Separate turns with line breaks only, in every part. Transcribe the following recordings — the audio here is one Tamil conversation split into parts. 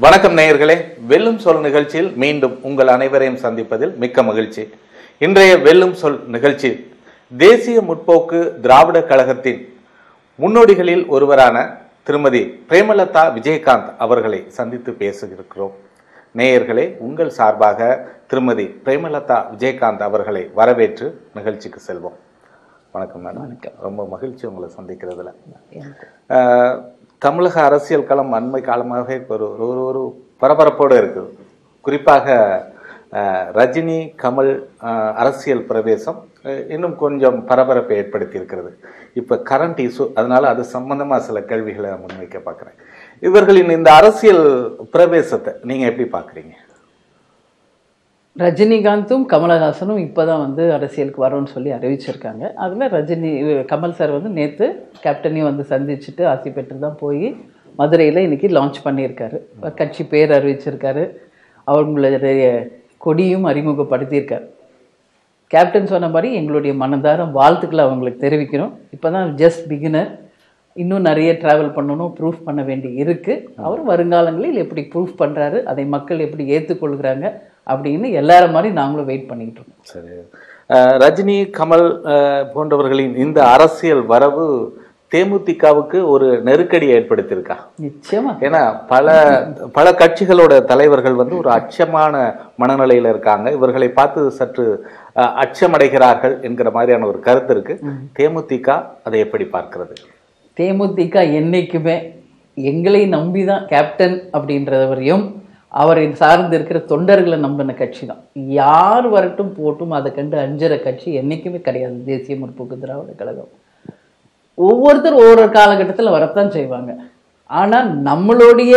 வணக்கம் நேயர்களே வெல்லும் சொல் நிகழ்ச்சியில் மீண்டும் உங்கள் அனைவரையும் சந்திப்பதில் மிக்க மகிழ்ச்சி இன்றைய வெல்லும் சொல் நிகழ்ச்சி தேசிய முற்போக்கு திராவிட கழகத்தின் முன்னோடிகளில் ஒருவரான திருமதி பிரேமலதா விஜயகாந்த் அவர்களை சந்தித்து பேசுகிறோம் நேயர்களே உங்கள் சார்பாக திருமதி பிரேமலதா விஜயகாந்த் அவர்களை வரவேற்று நிகழ்ச்சிக்கு செல்வோம் வணக்கம் மேடம்
வணக்கம்.
ரொம்ப மகிழ்ச்சி உங்களை சந்திக்கிறதுல ஆஹ், தமிழக அரசியல் களம் அண்மை காலமாகவே ஒரு ஒரு ஒரு பரபரப்போடு இருக்குது குறிப்பாக ஆஹ், ரஜினி கமல் ஆஹ், அரசியல் பிரவேசம் ஆஹ், இன்னும் கொஞ்சம் பரபரப்பை ஏற்படுத்தி இருக்கிறது இப்போ கரண்ட் இஷ்யூ அதனால அது சம்பந்தமாக சில கேள்விகளை நான் முன்வைக்க பார்க்குறேன் இவர்களின் இந்த அரசியல் பிரவேசத்தை நீங்கள் எப்படி பார்க்குறீங்க
ரஜினிகாந்தும் கமலஹாசனும் இப்போதான் வந்து அரசியலுக்கு வரோன்னு சொல்லி அறிவிச்சிருக்காங்க அதில் ரஜினி இவ- கமல் சார் வந்து நேற்று கேப்டனையும் வந்து சந்திச்சுட்டு ஆசி பெற்று தான் போய் மதுரையில் இன்னைக்கு லான்ச் பண்ணியிருக்காரு கட்சி பேர் அறிவிச்சிருக்காரு அவங்களுடைய கொடியும் அறிமுகப்படுத்தியிருக்காரு கேப்டன் சொன்ன மாதிரி எங்களுடைய மனதார வாழ்த்துக்களை அவங்களுக்கு தெரிவிக்கிறோம் இப்போ தான் ஜஸ்ட் பிகினர் இன்னும் நிறைய ட்ராவல் பண்ணணும் ப்ரூஃப் பண்ண வேண்டி இருக்குது அவர் வருங்காலங்களில் எப்படி ப்ரூஃப் பண்ணுறாரு அதை மக்கள் எப்படி ஏற்றுக்கொள்கிறாங்க அப்படின்னு எல்லார மாதிரி நாங்களும் வெயிட் பண்ணிக்கிட்டு இருக்கோம்
சரி அஹ் ரஜினி கமல் அஹ், போன்றவர்களின் இந்த அரசியல் வரவு தேமுதிகவுக்கு ஒரு நெருக்கடி ஏற்படுத்தியிருக்கா
நிச்சயமா
ஏன்னா பல பல கட்சிகளோட தலைவர்கள் வந்து ஒரு அச்சமான மனநிலையில இருக்காங்க இவர்களை பார்த்து சற்று அஹ், அச்சமடைகிறார்கள் என்கிற மாதிரியான ஒரு கருத்து இருக்கு தேமுதிக அதை எப்படி பார்க்கிறது
தேமுதிக என்னைக்குமே எங்களை நம்பி தான் கேப்டன் அப்படின்றவரையும் அவரை சார்ந்து இருக்கிற தொண்டர்களை நம்பின கட்சி தான் யார் வரட்டும் போட்டும் அதை கண்டு அஞ்சுற கட்சி என்னைக்குமே கிடையாது தேசிய முற்போக்கு திராவிட கழகம் ஒவ்வொருத்தர் ஒவ்வொரு காலகட்டத்தில் வரத்தான் செய்வாங்க ஆனால் நம்மளுடைய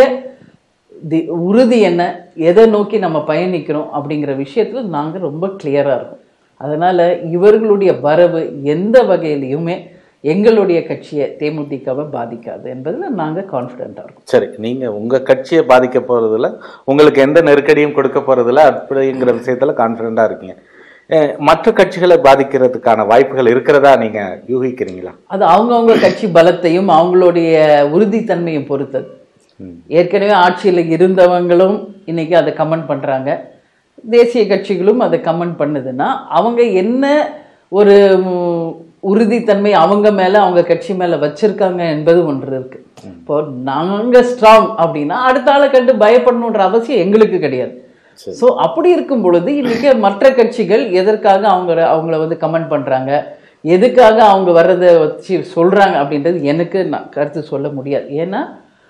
தி உறுதி என்ன எதை நோக்கி நம்ம பயணிக்கிறோம் அப்படிங்கிற விஷயத்துல நாங்கள் ரொம்ப கிளியராக இருக்கோம் அதனால் இவர்களுடைய வரவு எந்த வகையிலையுமே எங்களுடைய கட்சியை தேமுதிகவை பாதிக்காது என்பதில் நாங்கள் கான்ஃபிடென்ட்டாக இருக்கோம்
சரி நீங்க உங்க கட்சியை பாதிக்க போறதுல உங்களுக்கு எந்த நெருக்கடியும் கொடுக்க போறதில்ல அப்படிங்கிற விஷயத்துல கான்பிடண்டா இருக்கீங்க அஹ், மற்ற கட்சிகளை பாதிக்கிறதுக்கான வாய்ப்புகள் இருக்கிறதா நீங்க யூகிக்கிறீங்களா
அது அவங்கவுங்க கட்சி பலத்தையும் அவங்களுடைய உறுதித்தன்மையும் பொறுத்தது
ம்.
ஏற்கனவே ஆட்சியில் இருந்தவங்களும் இன்னைக்கு அதை கமெண்ட் பண்ணுறாங்க தேசிய கட்சிகளும் அதை கமெண்ட் பண்ணுதுன்னா அவங்க என்ன ஒரு ம், உறுதித்தன்மை அவங்க மேலே அவங்க கட்சி மேலே வச்சிருக்காங்க என்பது ஒன்று இருக்கு இப்போ நாங்கள் ஸ்ட்ராங் அப்படின்னா அடுத்த ஆளை கண்டு பயப்படணுன்ற அவசியம் எங்களுக்கு கிடையாது
சரி.
ஸோ அப்படி இருக்கும் பொழுது இன்னைக்கு மற்ற கட்சிகள் எதற்காக அவங்க அவங்கள வந்து கமெண்ட் பண்ணுறாங்க எதுக்காக அவங்க வர்றதை வச்சு சொல்கிறாங்க அப்படின்றது எனக்கு நான் கருத்து சொல்ல முடியாது ஏன்னா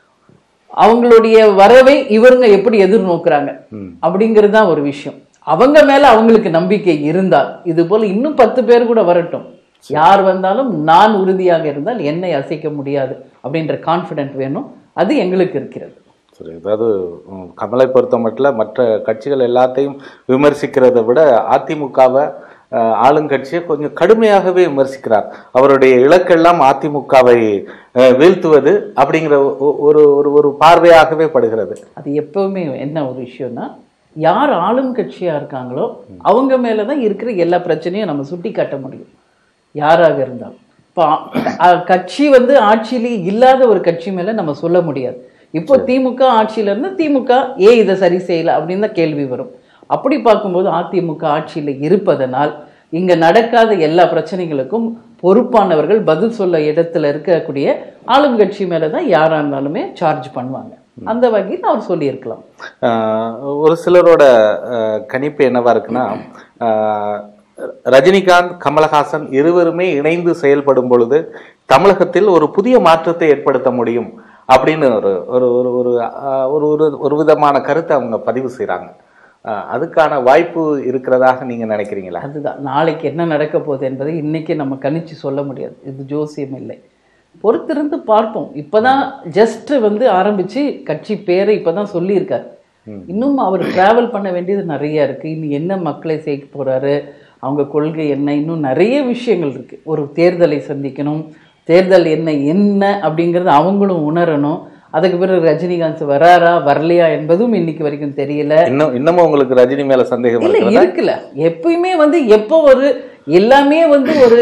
அவங்களுடைய வரவை இவருங்க எப்படி எதிர்நோக்குறாங்க
ம்.
அப்படிங்கிறது தான் ஒரு விஷயம் அவங்க மேல அவங்களுக்கு நம்பிக்கை இருந்தால் இது போல இன்னும் பத்து பேர் கூட வரட்டும் யார் வந்தாலும் நான் உறுதியாக இருந்தால் என்னை அசைக்க முடியாது அப்படின்ற கான்ஃபிடென்ட் வேணும் அது எங்களுக்கு இருக்கிறது
சரி அதாவது உம், கமலை பொறுத்த மட்டும் மற்ற கட்சிகள் எல்லாத்தையும் விமர்சிக்கிறதை விட அதிமுகவை அஹ், ஆளுங்கட்சியை கொஞ்சம் கடுமையாகவே விமர்சிக்கிறார் அவருடைய இலக்கெல்லாம் அதிமுகவை அஹ், வீழ்த்துவது அப்படிங்கிற ஒ- ஒரு ஒரு ஒரு பார்வையாகவே படுகிறது
அது எப்பவுமே என்ன ஒரு விஷயம்னா யார் ஆளும் கட்சியா இருக்காங்களோ அவங்க மேல தான் இருக்கிற எல்லா பிரச்சனையும் நம்ம சுட்டி காட்ட முடியும் யாராக இருந்தாலும் இப்போ அ- கட்சி வந்து ஆட்சியிலே இல்லாத ஒரு கட்சி மேல நம்ம சொல்ல முடியாது இப்போ திமுக ஆட்சியில இருந்து திமுக ஏன் இதை சரி செய்யல அப்படின்னு தான் கேள்வி வரும் அப்படி பார்க்கும்போது அதிமுக ஆட்சியில இருப்பதனால் இங்க நடக்காத எல்லா பிரச்சனைகளுக்கும் பொறுப்பானவர்கள் பதில் சொல்ல இடத்துல இருக்கக்கூடிய ஆளும் கட்சி மேல தான் யாரா இருந்தாலுமே சார்ஜ் பண்ணுவாங்க அந்த வகையில் அவர் சொல்லியிருக்கலாம்
ஆஹ் ஒரு சிலரோட ஆஹ் கணிப்பு என்னவா இருக்குன்னா ஆஹ் ரஜினிகாந்த் கமலஹாசன் இருவருமே இணைந்து செயல்படும் பொழுது தமிழகத்தில் ஒரு புதிய மாற்றத்தை ஏற்படுத்த முடியும் அப்படின்னு ஒரு ஒரு ஒரு ஒரு ஆஹ் ஒரு ஒரு ஒரு விதமான கருத்தை அவங்க பதிவு செய்கிறாங்க அதுக்கான வாய்ப்பு இருக்கிறதாக நீங்க நினைக்கிறீங்களா
அதுதான் நாளைக்கு என்ன நடக்க போகுது என்பதை இன்னைக்கு நம்ம கணிச்சு சொல்ல முடியாது இது ஜோசியம் இல்லை பொறுத்திருந்து பார்ப்போம் இப்பதான் ஜஸ்ட் வந்து ஆரம்பிச்சு கட்சி பேரை இப்பதான் சொல்லியிருக்காரு இன்னும் அவர் டிராவல் பண்ண வேண்டியது நிறைய இருக்கு இன்னும் என்ன மக்களை சேர்க்க போறாரு அவங்க கொள்கை என்ன இன்னும் நிறைய விஷயங்கள் இருக்கு ஒரு தேர்தலை சந்திக்கணும் தேர்தல் என்ன என்ன அப்படிங்கறது அவங்களும் உணரணும் அதுக்கு பிறகு ரஜினிகாந்த் வராரா வரலையா என்பதும் இன்னைக்கு வரைக்கும் தெரியல
இன்னும் இன்னமும் உங்களுக்கு ரஜினி மேல சந்தேகம்
இல்ல
இருக்கிறதா
இருக்குல்ல எப்பயுமே வந்து எப்போ ஒரு எல்லாமே வந்து ஒரு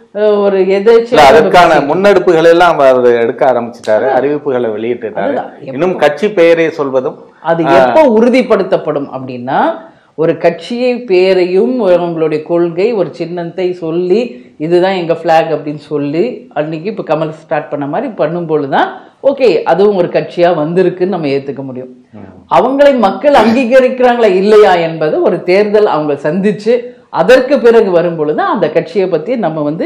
அஹ், ஒரு
இல்ல
எதேச்சியா
அதற்கான முன்னெடுப்புகள் எல்லாம் அவர் எடுக்க ஆரம்பிச்சிட்டாரு அறிவிப்புகளை வெளியிட்டுட்டாரு
அதுதான்.
இன்னும் கட்சி பெயரை சொல்வதும்
அது எப்போ உறுதிப்படுத்தப்படும் அப்படின்னா ஒரு கட்சியை பேரையும் அவங்களுடைய கொள்கை ஒரு சின்னத்தை சொல்லி இதுதான் எங்க ஃபிளாக் அப்படின்னு சொல்லி அன்னைக்கு இப்போ கமல் ஸ்டார்ட் பண்ண மாதிரி பண்ணும்பொழுது தான் ஓகே அதுவும் ஒரு கட்சியா வந்திருக்குன்னு நம்ம ஏத்துக்க முடியும் அவங்களை மக்கள் அங்கீகரிக்கிறாங்களா இல்லையா என்பது ஒரு தேர்தல் அவங்க சந்திச்சு அதற்கு பிறகு வரும்பொழுது அந்த கட்சியை பத்தி நம்ம வந்து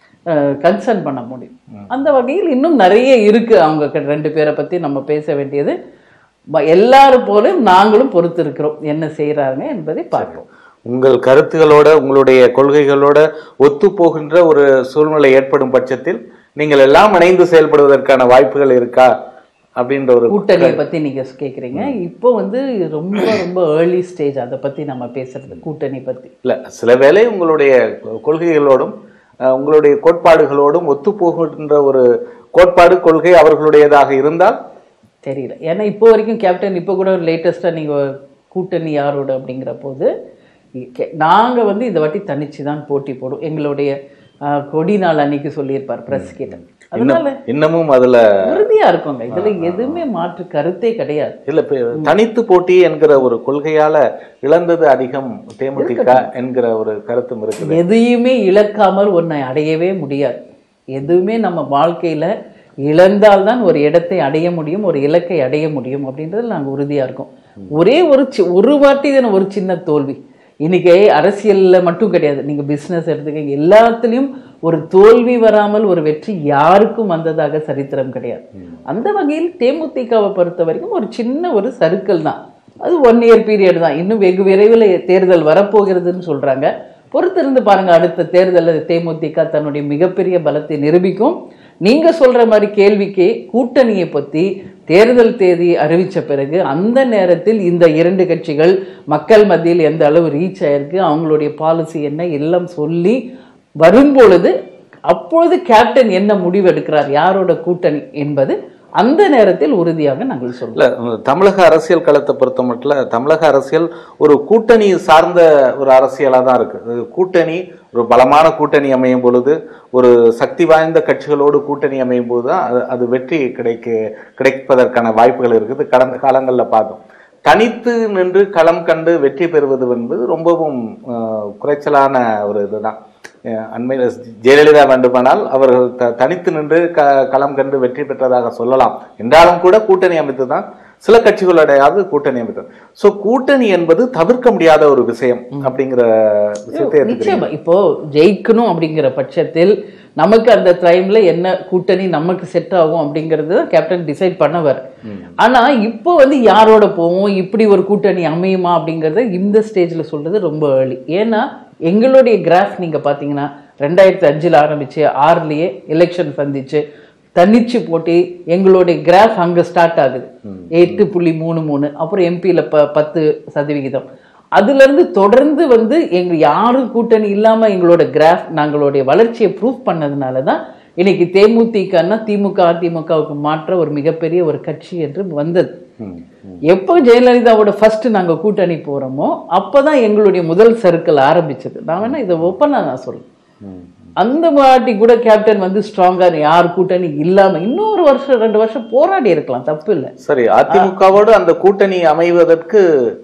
கன்சர்ன் பண்ண முடியும் அந்த வகையில் இன்னும் நிறைய இருக்கு அவங்க க- ரெண்டு பேரை பத்தி நம்ம பேச வேண்டியது ப- எல்லாரும் போலும் நாங்களும் பொறுத்து இருக்கிறோம் என்ன செய்யறாங்க என்பதை பார்ப்போம்
உங்கள் கருத்துகளோட உங்களுடைய கொள்கைகளோட ஒத்து போகின்ற ஒரு சூழ்நிலை ஏற்படும் பட்சத்தில் நீங்கள் எல்லாம் இணைந்து செயல்படுவதற்கான வாய்ப்புகள் இருக்கா அப்படின்ற ஒரு
கூட்டணியை பத்தி நீங்க கேக்குறீங்க இப்போ வந்து ரொம்ப ரொம்ப ஏர்லி ஸ்டேஜ் அதை பத்தி நம்ம பேசுறது கூட்டணி பத்தி
இல்ல சில வேளை உங்களுடைய கொள்கைகளோடும் அஹ், உங்களுடைய கோட்பாடுகளோடும் ஒத்து போகின்ற ஒரு கோட்பாடு கொள்கை அவர்களுடையதாக இருந்தால்
தெரியல ஏன்னா இப்போ வரைக்கும் கேப்டன் இப்போ கூட லேட்டஸ்டா நீங்க கூட்டணி யாரோட அப்படிங்கிற போது கே- நாங்க வந்து இந்த வாட்டி தனிச்சு தான் போட்டி போடும் எங்களுடைய ஆஹ், கொடி நாள் அன்னைக்கு சொல்லியிருப்பார் பிரஸ் கிட்ட அதனால
இன்னமும் அதுல
உறுதியா இருக்குங்க இதுல எதுவுமே மாற்று கருத்தே கிடையாது
இல்ல இப்ப தனித்து போட்டி என்கிற ஒரு கொள்கையால இழந்தது அதிகம் தேமுதிக என்கிற ஒரு கருத்தும் இருக்குது
எதையுமே இழக்காமல் ஒன்றை அடையவே முடியாது எதுவுமே நம்ம வாழ்க்கையில இழந்தால்தான் ஒரு இடத்தை அடைய முடியும் ஒரு இலக்கை அடைய முடியும் அப்படின்றதுல நாங்க உறுதியா இருக்கோம் ஒரே ஒரு சி- ஒரு வாட்டி தானே ஒரு சின்ன தோல்வி இன்னைக்கு அரசியல்ல மட்டும் கிடையாது நீங்க பிசினஸ் எடுத்துக்கங்க எல்லாத்துலயும் ஒரு தோல்வி வராமல் ஒரு வெற்றி யாருக்கும் வந்ததாக சரித்திரம் கிடையாது அந்த வகையில் தேமுதிகவை பொறுத்த வரைக்கும் ஒரு சின்ன ஒரு சர்க்கிள் தான் அது ஒன் இயர் பீரியட் தான் இன்னும் வெகு விரைவில் தேர்தல் வரப்போகிறதுன்னு சொல்றாங்க பொறுத்திருந்து பாருங்க அடுத்த தேர்தலில் தேமுதிக தன்னுடைய மிகப்பெரிய பலத்தை நிரூபிக்கும் நீங்க சொல்ற மாதிரி கேள்விக்கு கூட்டணியை பத்தி தேர்தல் தேதி அறிவிச்ச பிறகு அந்த நேரத்தில் இந்த இரண்டு கட்சிகள் மக்கள் மத்தியில் எந்த அளவு ரீச் ஆயிருக்கு அவங்களுடைய பாலிசி என்ன எல்லாம் சொல்லி வரும்பொழுது அப்பொழுது கேப்டன் என்ன முடிவு எடுக்கிறார் யாரோட கூட்டணி என்பது அந்த நேரத்தில் உறுதியாக நாங்கள் சொல்லுவோம்
இல்ல தமிழக அரசியல் களத்தை பொறுத்த மட்டும் தமிழக அரசியல் ஒரு கூட்டணி சார்ந்த ஒரு அரசியலா தான் இருக்கு அது கூட்டணி ஒரு பலமான கூட்டணி அமையும் பொழுது ஒரு சக்தி வாய்ந்த கட்சிகளோடு கூட்டணி அமையும் போது தான் அது அது வெற்றி கிடைக்க கிடைப்பதற்கான வாய்ப்புகள் இருக்குது கடந்த காலங்களில் பார்த்தோம் தனித்து நின்று களம் கண்டு வெற்றி பெறுவது என்பது ரொம்பவும் அஹ், குறைச்சலான ஒரு இதுதான் அஹ், அண்மையில் ஜெயலலிதா வேண்டுமானால் அவர்கள் த தனித்து நின்று க களம் கண்டு வெற்றி பெற்றதாக சொல்லலாம் என்றாலும் கூட கூட்டணி அமைத்து தான் சில கட்சிகளுடையாவது கூட்டணி அமைத்தது ஸோ கூட்டணி என்பது தவிர்க்க முடியாத ஒரு விஷயம் அப்படிங்கிற விஷயத்தை எடுத்துக்கிறீங்க
நிச்சயமா இப்போ ஜெயிக்கணும் அப்படிங்கிற பட்சத்தில் நமக்கு அந்த டைம்ல என்ன கூட்டணி நமக்கு செட் ஆகும் அப்படிங்கறது கேப்டன் டிசைட் பண்ணவர் ஆனா இப்போ வந்து யாரோட போவோம் இப்படி ஒரு கூட்டணி அமையுமா அப்படிங்கறத இந்த ஸ்டேஜ்ல சொல்றது ரொம்ப ஏர்லி ஏன்னா எங்களுடைய கிராஃப் நீங்க பாத்தீங்கன்னா ரெண்டாயிரத்தி அஞ்சுல ஆரம்பிச்சு ஆறுலயே எலெக்ஷன் சந்திச்சு தனிச்சு போட்டி எங்களுடைய கிராஃப் அங்க ஸ்டார்ட் ஆகுது எட்டு புள்ளி மூணு மூணு அப்புறம் எம்பியில் ப பத்து சதவிகிதம் அதுல இருந்து தொடர்ந்து வந்து எங்க யாரும் கூட்டணி இல்லாம எங்களோட கிராஃப் நாங்களுடைய வளர்ச்சியை ப்ரூவ் பண்ணதுனால தான் இன்னைக்கு தேமுதிகன்னா திமுக அதிமுகவுக்கு மாற்ற ஒரு மிகப்பெரிய ஒரு கட்சி என்று வந்தது
ம்,
எப்போ ஜெயலலிதாவோட ஃபர்ஸ்ட் நாங்க கூட்டணி போறோமோ அப்பதான் எங்களுடைய முதல் சர்க்கிள் ஆரம்பிச்சது நான் வேணா இதை ஓப்பனா நான் சொல்றேன்
ம்.
அந்த வாட்டி கூட கேப்டன் வந்து ஸ்ட்ராங்கா யார் கூட்டணி இல்லாம இன்னொரு வருஷம் ரெண்டு வருஷம் போராடி இருக்கலாம் தப்பு இல்லை
சரி அதிமுகவோடு அந்த கூட்டணி அமைவதற்கு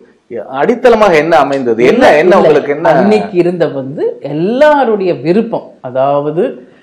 அடித்தளமாக என்ன அமைந்தது என்ன என்ன
இல்ல.
உங்களுக்கு என்ன
அன்னைக்கு இருந்த வந்து எல்லாருடைய விருப்பம் அதாவது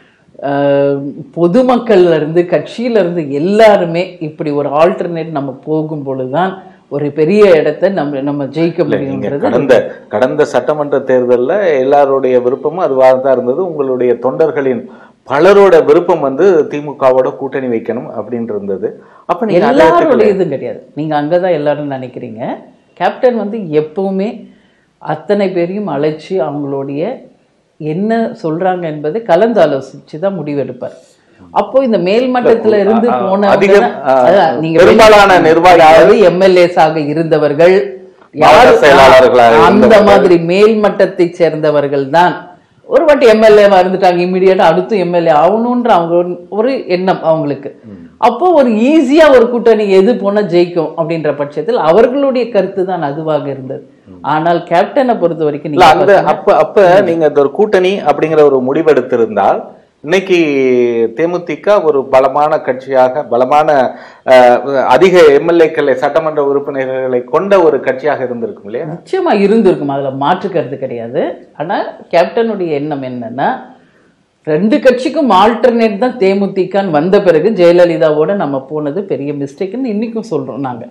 அஹ், பொதுமக்கள்ல இருந்து கட்சியில இருந்து எல்லாருமே இப்படி ஒரு ஆல்டர்னேட் நம்ம போகும் பொழுதுதான் ஒரு பெரிய இடத்தை நம்ம நம்ம ஜெயிக்க
நீங்க
முடியுங்கிறது
கடந்த கடந்த சட்டமன்ற தேர்தல்ல எல்லாருடைய விருப்பமும் அதுவாக தான் இருந்தது உங்களுடைய தொண்டர்களின் பலரோட விருப்பம் வந்து திமுகவோட கூட்டணி வைக்கணும் அப்படின்னு இருந்தது அப்ப நீங்க அதை
எல்லாருடைய
ஏத்துக்கலையா?
இதுவும் கிடையாது நீங்க அங்கதான் எல்லாரும் நினைக்கிறீங்க கேப்டன் வந்து எப்பவுமே அத்தனை பேரையும் அழைச்சு அவங்களுடைய என்ன சொல்றாங்க என்பதை கலந்து ஆலோசிச்சு தான் முடிவெடுப்பார் அப்போ இந்த மேல் மட்டத்துல இருந்து
அ-
போன
அதிகம், அ,
நீங்க
பெரும்பாலான நிர்வாகிகள்
அதாவது எம்எல்ஏஸ் ஆக இருந்தவர்கள்
மாவட்ட
யாரு-
செயலாளர்களாக
அந்த
இருந்தவர்கள்.
மாதிரி மேல் மட்டத்தை சேர்ந்தவர்கள் தான் ஒரு வாட்டி எம்எல்ஏவா இருந்துட்டாங்க இம்மிடியட்டா அடுத்து எம்எல்ஏ ஆகணும்ன்ற அவங்க ஒரு- ஒரு எண்ணம் அவங்களுக்கு அப்போ ஒரு ஈஸியா ஒரு கூட்டணி எது போனா ஜெயிக்கும் அப்படின்ற பட்சத்தில் அவர்களுடைய கருத்து தான் அதுவாக இருந்தது ஆனால் கேப்டனை பொறுத்த வரைக்கும்
இல்ல
நீங்க
அந்த அப்ப அப்ப நீங்க இந்த ஒரு கூட்டணி அப்படிங்கிற ஒரு முடிவெடுத்திருந்தால் இன்னைக்கு தேமுதிக ஒரு பலமான கட்சியாக பலமான அஹ், அதிக எம்எல்ஏக்களை சட்டமன்ற உறுப்பினர்களை கொண்ட ஒரு கட்சியாக இருந்திருக்கும் இல்லையா
நிச்சயமா இருந்திருக்கும் அதுல மாற்று கருத்து கிடையாது ஆனா கேப்டனுடைய எண்ணம் என்னன்னா ரெண்டு கட்சிக்கும் ஆல்டர்னேட் தான் தேமுதிகன்னு வந்த பிறகு ஜெயலலிதாவோட நம்ம போனது பெரிய மிஸ்டேக்னு இன்னைக்கும் சொல்றோம் நாங்க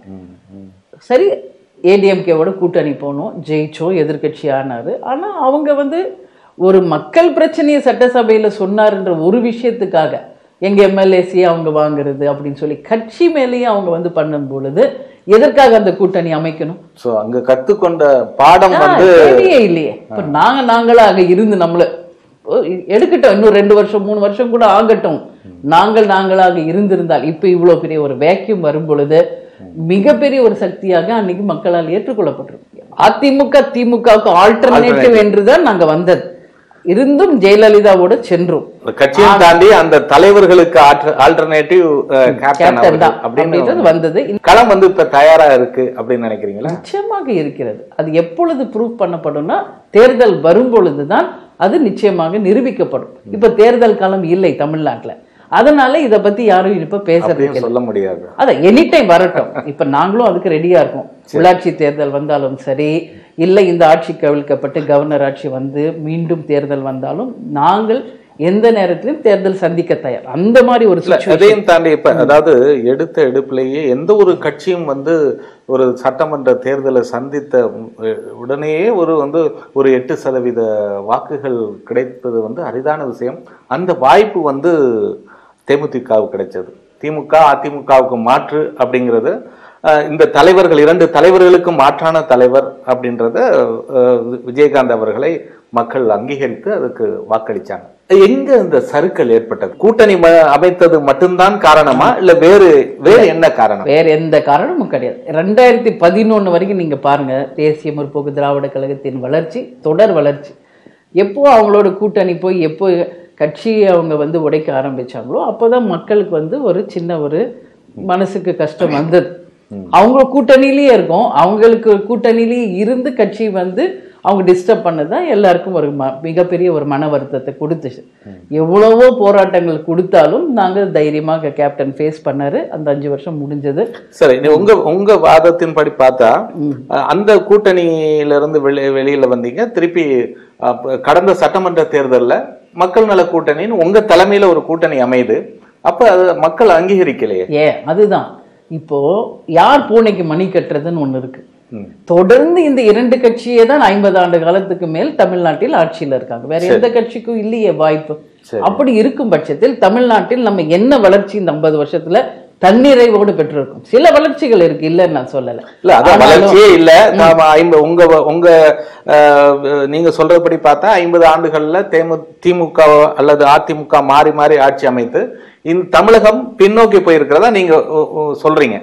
சரி ஏடிஎம்கேவோட கூட்டணி போனோம் ஜெயிச்சோம் எதிர்க்கட்சி ஆனாரு ஆனா அவங்க வந்து ஒரு மக்கள் பிரச்சனையை சட்டசபையில சொன்னாருன்ற ஒரு விஷயத்துக்காக எங்க எம்எல்ஏசி அவங்க வாங்குறது அப்படின்னு சொல்லி கட்சி மேலேயே அவங்க வந்து பண்ணும் பொழுது எதற்காக அந்த கூட்டணி அமைக்கணும்
சோ அங்க கத்துக்கொண்ட பாடம்
ஆ,
வந்து
தேவையே இல்லையே இப்ப நாங்க நாங்களாக இருந்து நம்மள ஓ, எடுக்கட்டும் இன்னும் ரெண்டு வருஷம் மூணு வருஷம் கூட ஆகட்டும் நாங்கள் நாங்களாக இருந்திருந்தால் இப்ப இவ்வளவு பெரிய ஒரு வேக்யூம் வரும் பொழுது மிகப்பெரிய ஒரு சக்தியாக அன்னைக்கு மக்களால் ஏற்றுக்கொள்ளப்பட்டிருக்கு அதிமுக திமுகவுக்கு ஆல்டர்னேட்டிவ் என்றுதான் நாங்க வந்தது இருந்தும் ஜெயலலிதாவோட சென்றோம்
அந்த கட்சியும் தாண்டி அந்த தலைவர்களுக்கு ஆல்டர்னேட்டிவ் கேப்டன்
கேப்டன் தான்
அப்படின்னு
அப்படின்றது வந்தது
களம் வந்து இப்ப தயாரா இருக்கு அப்படின்னு நினைக்கிறீங்களா
நிச்சயமாக இருக்கிறது அது எப்பொழுது ப்ரூவ் பண்ணப்படும்னா தேர்தல் வரும் பொழுதுதான் அது நிச்சயமாக நிரூபிக்கப்படும் இப்ப தேர்தல் காலம் இல்லை தமிழ்நாட்டுல அதனால இத பத்தி யாரும் இப்ப பேசுறது
அப்படின்னு சொல்ல முடியாது
அதான் எனி டைம் வரட்டும் இப்ப நாங்களும் அதுக்கு ரெடியா இருக்கோம் உள்ளாட்சி தேர்தல் வந்தாலும் சரி இல்லை இந்த ஆட்சி கவிழ்க்கப்பட்டு கவர்னர் ஆட்சி வந்து மீண்டும் தேர்தல் வந்தாலும் நாங்கள் எந்த நேரத்திலும் தேர்தல் சந்திக்க தயார் அந்த மாதிரி ஒரு
இல்ல,
situation.
அதையும் தாண்டி இப்ப அதாவது எடுத்த எடுப்பிலேயே எந்த ஒரு கட்சியும் வந்து ஒரு சட்டமன்ற தேர்தலை சந்தித்த உ- உடனேயே ஒரு வந்து ஒரு எட்டு சதவீத வாக்குகள் கிடைப்பது வந்து அரிதான விஷயம் அந்த வாய்ப்பு வந்து தேமுதிகவுக்கு கிடைச்சது திமுக அதிமுகவுக்கு மாற்று அப்படிங்கிறது அஹ், இந்த தலைவர்கள் இரண்டு தலைவர்களுக்கு மாற்றான தலைவர் அப்படின்றத அஹ், விஜயகாந்த் அவர்களை மக்கள் அங்கீகரித்து அதுக்கு வாக்களிச்சாங்க எங்க இந்த சறுக்கல் ஏற்பட்டது கூட்டணி ம- அமைத்தது மட்டும்தான் காரணமா இல்ல வேறு வேறு என்ன காரணம்
வேற எந்த காரணமும் கிடையாது ரெண்டாயிரத்தி பதினொன்று வரைக்கும் நீங்க பாருங்க தேசிய முற்போக்கு திராவிட கழகத்தின் வளர்ச்சி தொடர் வளர்ச்சி எப்போ அவங்களோட கூட்டணி போய் எப்போ கட்சியை அவங்க வந்து உடைக்க ஆரம்பிச்சாங்களோ அப்போதான் மக்களுக்கு வந்து ஒரு சின்ன ஒரு மனசுக்கு கஷ்டம் வந்தது அவங்க கூட்டணியிலேயே இருக்கும் அவங்களுக்கு கூட்டணியிலேயே இருந்து கட்சி வந்து அவங்க டிஸ்டர்ப் பண்ணதான் எல்லாருக்கும் ஒரு ம மிகப்பெரிய ஒரு மன வருத்தத்தை கொடுத்துச்சு எவ்வளவோ போராட்டங்கள் கொடுத்தாலும் நாங்கள் தைரியமாக கேப்டன் ஃபேஸ் பண்ணாரு அந்த அஞ்சு வருஷம் முடிஞ்சது
சரி நீ உங்க உங்க வாதத்தின்படி பார்த்தா அஹ், அந்த கூட்டணியில இருந்து வெளி வெளியில வந்தீங்க திருப்பி அஹ், ப- கடந்த சட்டமன்ற தேர்தல்ல மக்கள் நல கூட்டணின்னு உங்க தலைமையில ஒரு கூட்டணி அமையுது அப்ப அது மக்கள் அங்கீகரிக்கலையே
ஏ அதுதான் இப்போ யார் பூனைக்கு மணி கட்டுறதுன்னு ஒண்ணு இருக்கு
ம்.
தொடர்ந்து இந்த இரண்டு கட்சியே தான் ஐம்பது ஆண்டு காலத்துக்கு மேல் தமிழ்நாட்டில் ஆட்சியில இருக்காங்க வேற எந்த கட்சிக்கும் இல்லையே வாய்ப்பு
சரி.
அப்படி இருக்கும் பட்சத்தில் தமிழ்நாட்டில் நம்ம என்ன வளர்ச்சி இந்த ஐம்பது வருஷத்துல தன்னிறைவோடு பெற்றிருக்கும் சில வளர்ச்சிகள் இருக்கு இல்லைன்னு நான் சொல்லல
இல்ல அது
ஆனாலும்
வளர்ச்சியே இல்ல நாம ஐம்ப உங்க உங்க அஹ், நீங்க சொல்றபடி பார்த்தா ஐம்பது ஆண்டுகள்ல தேமு திமுக அல்லது அதிமுக மாறி மாறி ஆட்சி அமைத்து இந்த தமிழகம் பின்னோக்கி போயிருக்கிறதா நீங்க உ- உ- சொல்றீங்க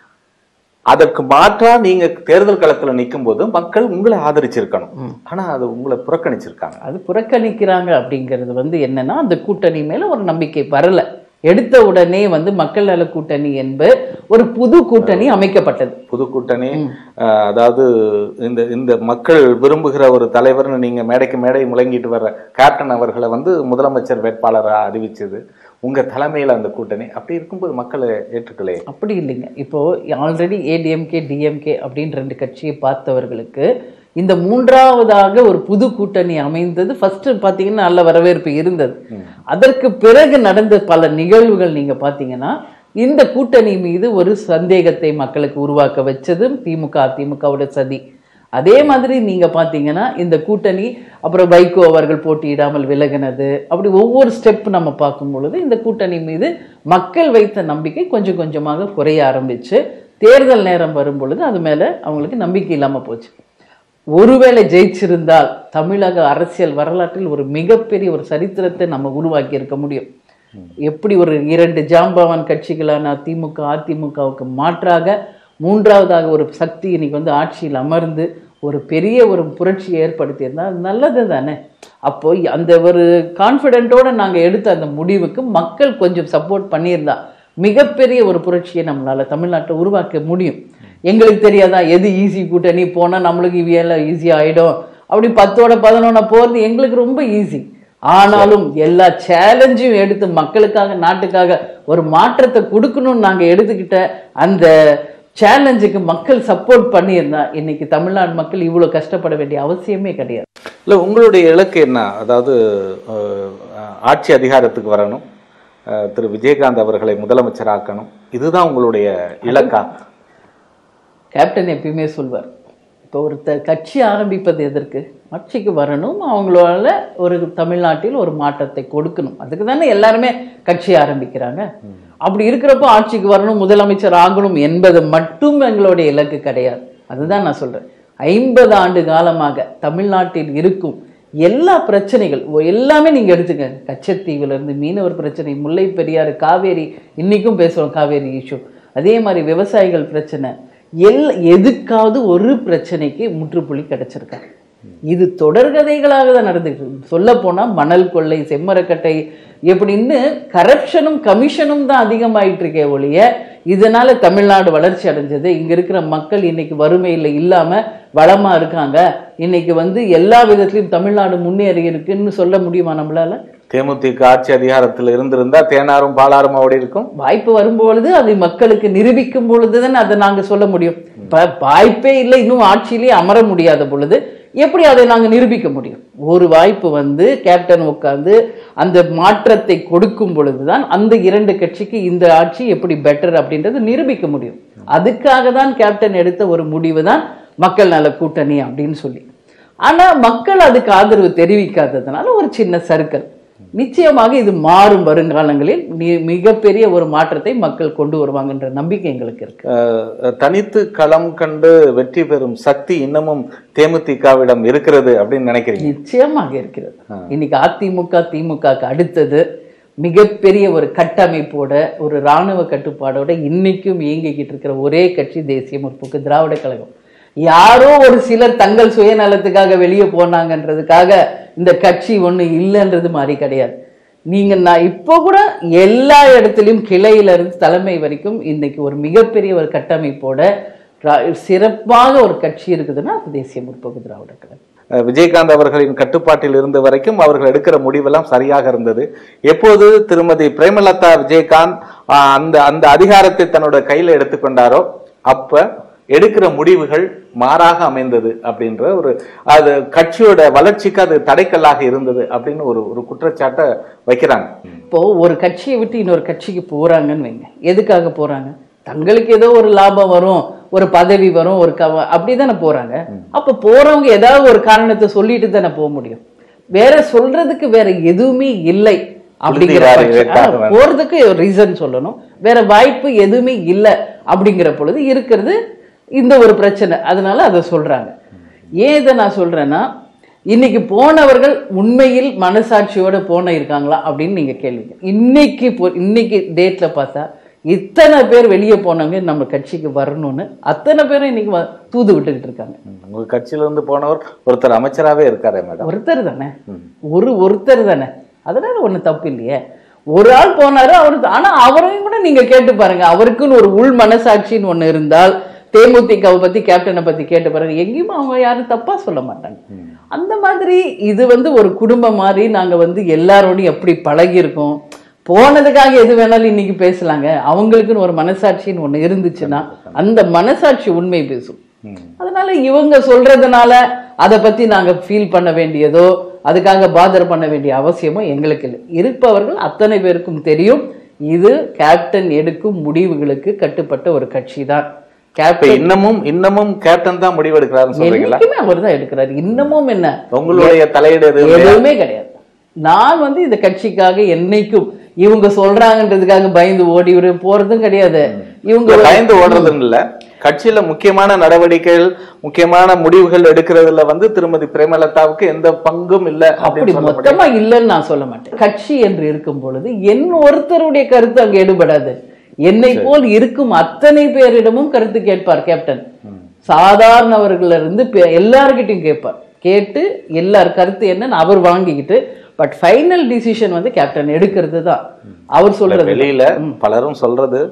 அதற்கு மாற்றா நீங்க தேர்தல் களத்துல நிற்கும் போது மக்கள் உங்களை ஆதரிச்சிருக்கணும் ஆனா அது உங்களை புறக்கணிச்சிருக்காங்க
அது புறக்கணிக்கிறாங்க அப்படிங்கிறது வந்து என்னன்னா அந்த கூட்டணி மேல ஒரு நம்பிக்கை வரல எடுத்த உடனே வந்து மக்கள் நல கூட்டணி என்பது ஒரு புது கூட்டணி அமைக்கப்பட்டது
புது கூட்டணி அஹ், அதாவது இந்த இந்த மக்கள் விரும்புகிற ஒரு தலைவர்னு நீங்க மேடைக்கு மேடை முழங்கிட்டு வர்ற கேப்டன் அவர்களை வந்து முதலமைச்சர் வேட்பாளராக அறிவிச்சது உங்க தலைமையில அந்த கூட்டணி அப்படி இருக்கும்போது மக்களை ஏற்றுக்கலையே
அப்படி இல்லைங்க இப்போ ஆல்ரெடி ஏடிஎம்கே டிஎம்கே அப்படின்னு ரெண்டு கட்சியை பார்த்தவர்களுக்கு இந்த மூன்றாவதாக ஒரு புது கூட்டணி அமைந்தது ஃபர்ஸ்ட் பார்த்தீங்கன்னா நல்ல வரவேற்பு இருந்தது அதற்கு பிறகு நடந்த பல நிகழ்வுகள் நீங்க பார்த்தீங்கன்னா இந்த கூட்டணி மீது ஒரு சந்தேகத்தை மக்களுக்கு உருவாக்க வச்சதும் திமுக அதிமுகவோட சதி அதே மாதிரி நீங்க பார்த்தீங்கன்னா இந்த கூட்டணி அப்புறம் வைகோ அவர்கள் போட்டியிடாமல் விலகினது அப்படி ஒவ்வொரு ஸ்டெப் நம்ம பார்க்கும் பொழுது இந்த கூட்டணி மீது மக்கள் வைத்த நம்பிக்கை கொஞ்சம் கொஞ்சமாக குறைய ஆரம்பிச்சு தேர்தல் நேரம் வரும் பொழுது அது மேல அவங்களுக்கு நம்பிக்கை இல்லாம போச்சு ஒருவேளை ஜெயிச்சிருந்தால் தமிழக அரசியல் வரலாற்றில் ஒரு மிகப்பெரிய ஒரு சரித்திரத்தை நம்ம உருவாக்கி இருக்க முடியும் எப்படி ஒரு இரண்டு ஜாம்பவான் கட்சிகளான திமுக அதிமுகவுக்கு மாற்றாக மூன்றாவதாக ஒரு சக்தி இன்னைக்கு வந்து ஆட்சியில் அமர்ந்து ஒரு பெரிய ஒரு புரட்சியை ஏற்படுத்தியிருந்தா அது நல்லது தானே அப்போ அந்த ஒரு கான்ஃபிடென்ட்டோட நாங்க எடுத்த அந்த முடிவுக்கு மக்கள் கொஞ்சம் சப்போர்ட் பண்ணியிருந்தா மிகப்பெரிய ஒரு புரட்சியை நம்மளால தமிழ்நாட்டை உருவாக்க முடியும் எங்களுக்கு தெரியாதா எது ஈஸி கூட்டணி போனா நம்மளுக்கு இவையெல்லாம் ஈஸி ஆயிடும் அப்படி பத்தோட பதினொன்னா போறது எங்களுக்கு ரொம்ப ஈஸி ஆனாலும் எல்லா சேலஞ்சையும் எடுத்து மக்களுக்காக நாட்டுக்காக ஒரு மாற்றத்தை கொடுக்கணும்னு நாங்க எடுத்துக்கிட்ட அந்த சேலஞ்சுக்கு மக்கள் சப்போர்ட் பண்ணியிருந்தா இன்னைக்கு தமிழ்நாடு மக்கள் இவ்வளவு கஷ்டப்பட வேண்டிய அவசியமே கிடையாது
இல்லை உங்களுடைய இலக்கு என்ன அதாவது அஹ், ஆட்சி அதிகாரத்துக்கு வரணும் அஹ், திரு விஜயகாந்த் அவர்களை முதலமைச்சராக்கணும் இதுதான் உங்களுடைய இலக்கா
கேப்டன் எப்பயுமே சொல்வார் இப்போ ஒருத்தர் கட்சி ஆரம்பிப்பது எதற்கு ஆட்சிக்கு வரணும் அவங்களால ஒரு தமிழ்நாட்டில் ஒரு மாற்றத்தை கொடுக்கணும் அதுக்கு தானே எல்லாருமே கட்சி ஆரம்பிக்கிறாங்க அப்படி இருக்கிறப்போ ஆட்சிக்கு வரணும் முதலமைச்சர் ஆகணும் என்பது மட்டும் எங்களுடைய இலக்கு கிடையாது அதுதான் நான் சொல்றேன் ஐம்பது ஆண்டு காலமாக தமிழ்நாட்டில் இருக்கும் எல்லா பிரச்சனைகள் ஒ- எல்லாமே நீங்க எடுத்துக்க கச்சத்தீவுல இருந்து மீனவர் பிரச்சனை முல்லை பெரியாறு காவேரி இன்னைக்கும் பேசுறோம் காவேரி இஷ்யூ அதே மாதிரி விவசாயிகள் பிரச்சனை எல் எதுக்காவது ஒரு பிரச்சனைக்கு முற்றுப்புள்ளி கிடைச்சிருக்காங்க இது தொடர்கதைகளாக தான் நடந்துட்டு இருக்கு சொல்ல போனா மணல் கொள்ளை செம்மரக்கட்டை எப்படின்னு கரப்ஷனும் கமிஷனும் தான் அதிகமாயிட்டு இருக்கே ஒழிய இதனால தமிழ்நாடு வளர்ச்சி அடைஞ்சது இங்க இருக்கிற மக்கள் இன்னைக்கு வறுமையில் இல்லாம வளமா இருக்காங்க இன்னைக்கு வந்து எல்லா விதத்திலையும் தமிழ்நாடு முன்னேறி இருக்குன்னு சொல்ல முடியுமா நம்மளால
தேமுதிக ஆட்சி அதிகாரத்தில் இருந்திருந்தா தேனாரும் பாலாரும் ஓடி இருக்கும்
வாய்ப்பு வரும்பொழுது அதை மக்களுக்கு நிரூபிக்கும் பொழுது தானே அதை நாங்க சொல்ல முடியும் இப்ப வாய்ப்பே இல்லை இன்னும் ஆட்சியிலே அமர முடியாத பொழுது எப்படி அதை நாங்க நிரூபிக்க முடியும் ஒரு வாய்ப்பு வந்து கேப்டன் உட்கார்ந்து அந்த மாற்றத்தை கொடுக்கும் பொழுதுதான் அந்த இரண்டு கட்சிக்கு இந்த ஆட்சி எப்படி பெட்டர் அப்படின்றத நிரூபிக்க முடியும் அதுக்காக தான் கேப்டன் எடுத்த ஒரு முடிவு தான் மக்கள் நல கூட்டணி அப்படின்னு சொல்லி ஆனா மக்கள் அதுக்கு ஆதரவு தெரிவிக்காததுனால ஒரு சின்ன சர்க்கிள் நிச்சயமாக இது மாறும் வருங்காலங்களில் மி- மிகப்பெரிய ஒரு மாற்றத்தை மக்கள் கொண்டு வருவாங்கன்ற நம்பிக்கை எங்களுக்கு இருக்கு
அஹ், தனித்து களம் கண்டு வெற்றி பெறும் சக்தி இன்னமும் தேமுதிகவிடம் இருக்கிறது அப்படின்னு நினைக்கிறீங்க
நிச்சயமாக இருக்கிறது இன்னைக்கு அதிமுக திமுகக்கு அடுத்தது மிகப்பெரிய ஒரு கட்டமைப்போட ஒரு ராணுவ கட்டுப்பாடோட இன்னைக்கும் இயங்கிக்கிட்டு இருக்கிற ஒரே கட்சி தேசிய முற்போக்கு திராவிட கழகம் யாரோ ஒரு சிலர் தங்கள் சுயநலத்துக்காக வெளியே போனாங்கன்றதுக்காக இந்த கட்சி ஒண்ணு இல்லைன்றது மாதிரி கிடையாது நீங்க நான் இப்போ கூட எல்லா இடத்துலயும் கிளையில இருந்து தலைமை வரைக்கும் இன்னைக்கு ஒரு மிகப்பெரிய ஒரு கட்டமைப்போட ரா- சிறப்பாக ஒரு கட்சி இருக்குதுன்னா அது தேசிய முற்போக்கு திராவிட கழகம்
அஹ், விஜயகாந்த் அவர்களின் கட்டுப்பாட்டில் இருந்த வரைக்கும் அவர்கள் எடுக்கிற முடிவெல்லாம் சரியாக இருந்தது எப்போது திருமதி பிரேமலதா விஜயகாந்த் அஹ், அந்த அந்த அதிகாரத்தை தன்னோட கையில எடுத்துக்கொண்டாரோ அப்ப எடுக்கிற முடிவுகள் மாறாக அமைந்தது அப்படின்ற ஒரு அது கட்சியோட வளர்ச்சிக்கு அது தடைக்கல்லாக இருந்தது அப்படின்னு ஒரு ஒரு குற்றச்சாட்டை வைக்கிறாங்க
இப்போ ஒரு கட்சியை விட்டு இன்னொரு கட்சிக்கு போறாங்கன்னு வைங்க எதுக்காக போறாங்க தங்களுக்கு ஏதோ ஒரு லாபம் வரும் ஒரு பதவி வரும் ஒரு கவ அப்படிதானே போறாங்க அப்ப போறவங்க ஏதாவது ஒரு காரணத்தை சொல்லிட்டு தானே போக முடியும் வேற சொல்றதுக்கு வேற எதுவுமே இல்லை அப்படிங்கிற
புழுதிவாரி
பட்ச-
வேட்டாக
ஆ, போறதுக்கு ரீசன் சொல்லணும் வேற வாய்ப்பு எதுவுமே இல்லை அப்படிங்கிற பொழுது இருக்கிறது இந்த ஒரு பிரச்சனை அதனால அதை சொல்றாங்க ஏன் இதை நான் சொல்றேன்னா இன்னைக்கு போனவர்கள் உண்மையில் மனசாட்சியோட போன இருக்காங்களா அப்படின்னு நீங்க கேள்வி இன்னைக்கு போ- இன்னைக்கு டேட்ல பார்த்தா இத்தனை பேர் வெளியே போனவங்க நம்ம கட்சிக்கு வரணும்னு அத்தனை பேரும் இன்னைக்கு வ- தூது விட்டுக்கிட்டு இருக்காங்க
உங்க கட்சியில இருந்து போனவர் ஒருத்தர் அமைச்சராகவே இருக்காரே மேடம்
ஒருத்தர் தானே ஒரு ஒருத்தர் தானே அதனால ஒண்ணு தப்பு இல்லையே ஒரு ஆள் போனாரு அவரு ஆனா அவரையும் கூட நீங்க கேட்டு பாருங்க அவருக்குன்னு ஒரு உள் மனசாட்சின்னு ஒண்ணு இருந்தால் தேமுதிகவை பத்தி கேப்டனை பத்தி கேட்டு பாருங்க எங்கேயுமே அவங்க யாரும் தப்பா சொல்ல மாட்டாங்க அந்த மாதிரி இது வந்து ஒரு குடும்பம் மாதிரி நாங்க வந்து எல்லாரோடையும் எப்படி பழகி இருக்கோம் போனதுக்காக எது வேணாலும் இன்னைக்கு பேசலாங்க அவங்களுக்குன்னு ஒரு மனசாட்சின்னு ஒண்ணு இருந்துச்சுன்னா அந்த மனசாட்சி உண்மை பேசும் அதனால இவங்க சொல்றதுனால அதை பத்தி நாங்க ஃபீல் பண்ண வேண்டியதோ அதுக்காக பாதர் பண்ண வேண்டிய அவசியமோ எங்களுக்கு இல்லை இருப்பவர்கள் அத்தனை பேருக்கும் தெரியும் இது கேப்டன் எடுக்கும் முடிவுகளுக்கு கட்டுப்பட்ட ஒரு கட்சி தான்
இப்ப
கேப்டன்
இன்னமும் இன்னமும் கேப்டன் தான் முடிவெடுக்கிறாருன்னு சொல்றீங்களா
என்னைக்குமே அவர் தான் எடுக்கிறாரு இன்னமும் என்ன
உங்களுடைய தலையீடு எதுவும் இல்லையா?
எதுவுமே கிடையாது நான் வந்து இந்த கட்சிக்காக என்னைக்கும் இவங்க சொல்றாங்கன்றதுக்காக பயந்து ஓடி விட போறதும் கிடையாது இவங்க
இல்ல, பயந்து ஓடுறதுன்னு இல்ல கட்சியில முக்கியமான நடவடிக்கைகள் முக்கியமான முடிவுகள் எடுக்கிறதுல வந்து திருமதி பிரேமலதாவுக்கு எந்த பங்கும் இல்ல
அப்படி
அப்படின்னு சொல்ல முடியாது.
மொத்தமா இல்லைன்னு நான் சொல்ல மாட்டேன் கட்சி என்று இருக்கும் பொழுது என் ஒருத்தருடைய கருத்து அங்க எடுபடாது என்னை போல் இருக்கும் அத்தனை பேரிடமும் கருத்து கேட்பார் கேப்டன் சாதாரணவர்கள இருந்து பெ- எல்லார்கிட்டயும் கேட்பார் கேட்டு எல்லார் கருத்து என்னன்னு அவர் வாங்கிக்கிட்டு பட் ஃபைனல் டிசிஷன் வந்து கேப்டன் எடுக்கிறது தான் அவர்
இல்ல,
சொல்றது
வெளியில பலரும் சொல்றது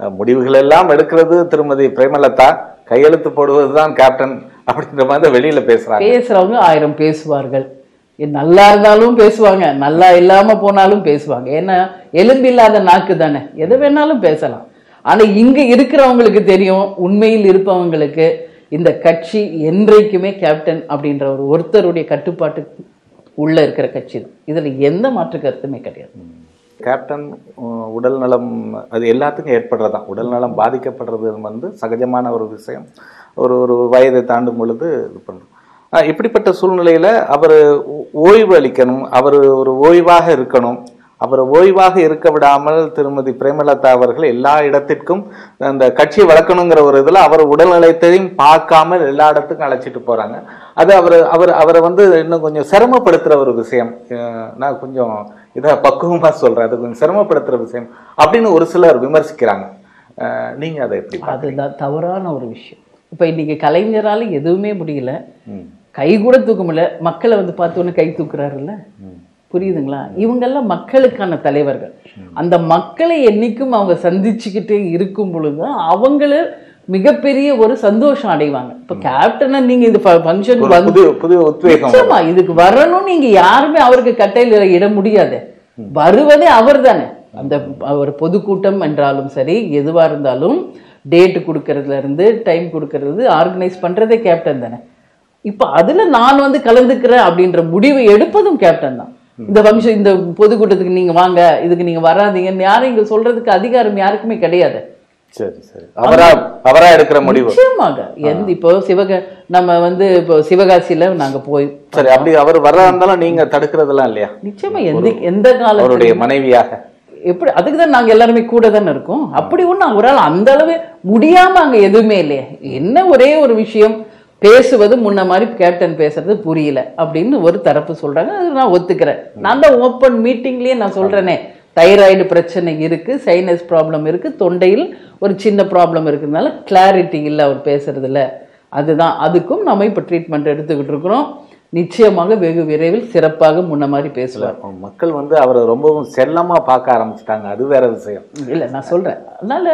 அஹ், முடிவுகள் எல்லாம் எடுக்கிறது திருமதி பிரேமலதா கையெழுத்து போடுவதுதான் கேப்டன் அப்படின்ற மாதிரி வெளியில பேசுறாங்க
பேசுறவங்க ஆயிரம் பேசுவார்கள் இது நல்லா இருந்தாலும் பேசுவாங்க நல்லா இல்லாம போனாலும் பேசுவாங்க ஏன்னா எலும்பில்லாத நாக்கு தானே எது வேணாலும் பேசலாம் ஆனா இங்க இருக்கிறவங்களுக்கு தெரியும் உண்மையில் இருப்பவங்களுக்கு இந்த கட்சி என்றைக்குமே கேப்டன் அப்படின்ற ஒரு ஒருத்தருடைய கட்டுப்பாட்டுக்கு உள்ள இருக்கிற கட்சி தான் இதுல எந்த மாற்று கருத்துமே கிடையாது
கேப்டன் உம், உடல் நலம் அது எல்லாத்துக்கும் ஏற்படுறதுதான் உடல் நலம் பாதிக்கப்படுறது வந்து சகஜமான ஒரு விஷயம் ஒரு ஒரு வயதை தாண்டும் பொழுது இது பண்ணுறோம் இப்படிப்பட்ட சூழ்நிலையில அவர் ஓய்வு அளிக்கணும் அவர் ஒரு ஓய்வாக இருக்கணும் அவர் ஓய்வாக இருக்க விடாமல் திருமதி பிரேமலதா அவர்கள் எல்லா இடத்திற்கும் அந்த கட்சியை வளர்க்கணுங்கிற ஒரு இதுல அவர் உடல்நலத்தையும் பார்க்காமல் எல்லா இடத்துக்கும் அழைச்சிட்டு போறாங்க அது அவர் அவர் அவரை வந்து இன்னும் கொஞ்சம் சிரமப்படுத்துற ஒரு விஷயம் அஹ் நான் கொஞ்சம் இதை பக்குவமா சொல்றேன் அது கொஞ்சம் சிரமப்படுத்துற விஷயம் அப்படின்னு ஒரு சிலர் விமர்சிக்கிறாங்க அஹ் நீங்க அதை எப்படி பார்க்கறீங்க?
அதுதான் தவறான ஒரு விஷயம் இப்ப இன்னைக்கு கலைஞரால எதுவுமே முடியல
ம்,
கை கூட தூக்க முடியல மக்களை வந்து பார்த்தோன்னே கை தூக்குறாருல்ல
ம்,
புரியுதுங்களா இவங்கெல்லாம் மக்களுக்கான தலைவர்கள் அந்த மக்களை என்னைக்கும் அவங்க சந்திச்சுக்கிட்டே இருக்கும் பொழுது அவங்கள மிகப்பெரிய ஒரு சந்தோஷம் அடைவாங்க இப்ப கேப்டனை நீங்க இந்த ஃபங்க்ஷன்
ஒரு
வந்து
புது புது உத்வேகம்
நிச்சயமா இதுக்கு வரணும் நீங்க யாருமே அவருக்கு கட்டையில இட முடியாது வருவதே அவர் தானே அந்த ஒரு பொதுக்கூட்டம் என்றாலும் சரி எதுவா இருந்தாலும் டேட் கொடுக்கறதுல இருந்து டைம் கொடுக்கறது ஆர்கனைஸ் பண்றதே கேப்டன் தானே இப்ப அதுல நான் வந்து கலந்துக்கிறேன் அப்படின்ற முடிவை எடுப்பதும் கேப்டன் தான் இந்த வம்சம் இந்த பொதுக்கூட்டத்துக்கு நீங்க வாங்க இதுக்கு நீங்க வராதீங்கன்னு யாரும் இங்க சொல்றதுக்கு அதிகாரம் யாருக்குமே கிடையாது
சரி சரி அவரா அவரா எடுக்கிற முடிவு
நிச்சயமாக எந்த இப்போ சிவக நம்ம வந்து இப்போ சிவகாசியில நாங்க போய்
சரி அப்படி அவர் வர்றதா இருந்தாலும் நீங்க தடுக்கிறதெல்லாம் இல்லையா
நிச்சயமா எந்த எந்த காலத்துல
அவருடைய மனைவியாக
எப்படி அதுக்கு தான் நாங்க எல்லாருமே கூட தானே இருக்கோம் அப்படி ஒண்ணும் அவரால் அந்த அளவு முடியாம அங்க எதுவுமே இல்லையே என்ன ஒரே ஒரு விஷயம் பேசுவது முன்ன மாதிரி கேப்டன் பேசுறது புரியல அப்படின்னு ஒரு தரப்பு சொல்றாங்க அது நான் ஒத்துக்கிறேன் நான் தான் ஓப்பன் மீட்டிங்லயே நான் சொல்றேனே தைராய்டு பிரச்சனை இருக்கு சைனஸ் ப்ராப்ளம் இருக்கு தொண்டையில் ஒரு சின்ன ப்ராப்ளம் இருக்கிறதுனால கிளாரிட்டி இல்லை அவர் பேசுறதுல அதுதான் அதுக்கும் நம்ம இப்போ ட்ரீட்மெண்ட் எடுத்துக்கிட்டு இருக்கிறோம் நிச்சயமாக வெகு விரைவில் சிறப்பாக முன்ன மாதிரி பேசுவார்
மக்கள் வந்து அவரை ரொம்பவும் செல்லமா பார்க்க ஆரம்பிச்சிட்டாங்க அது வேற விஷயம்
இல்லை நான் சொல்றேன் அதனால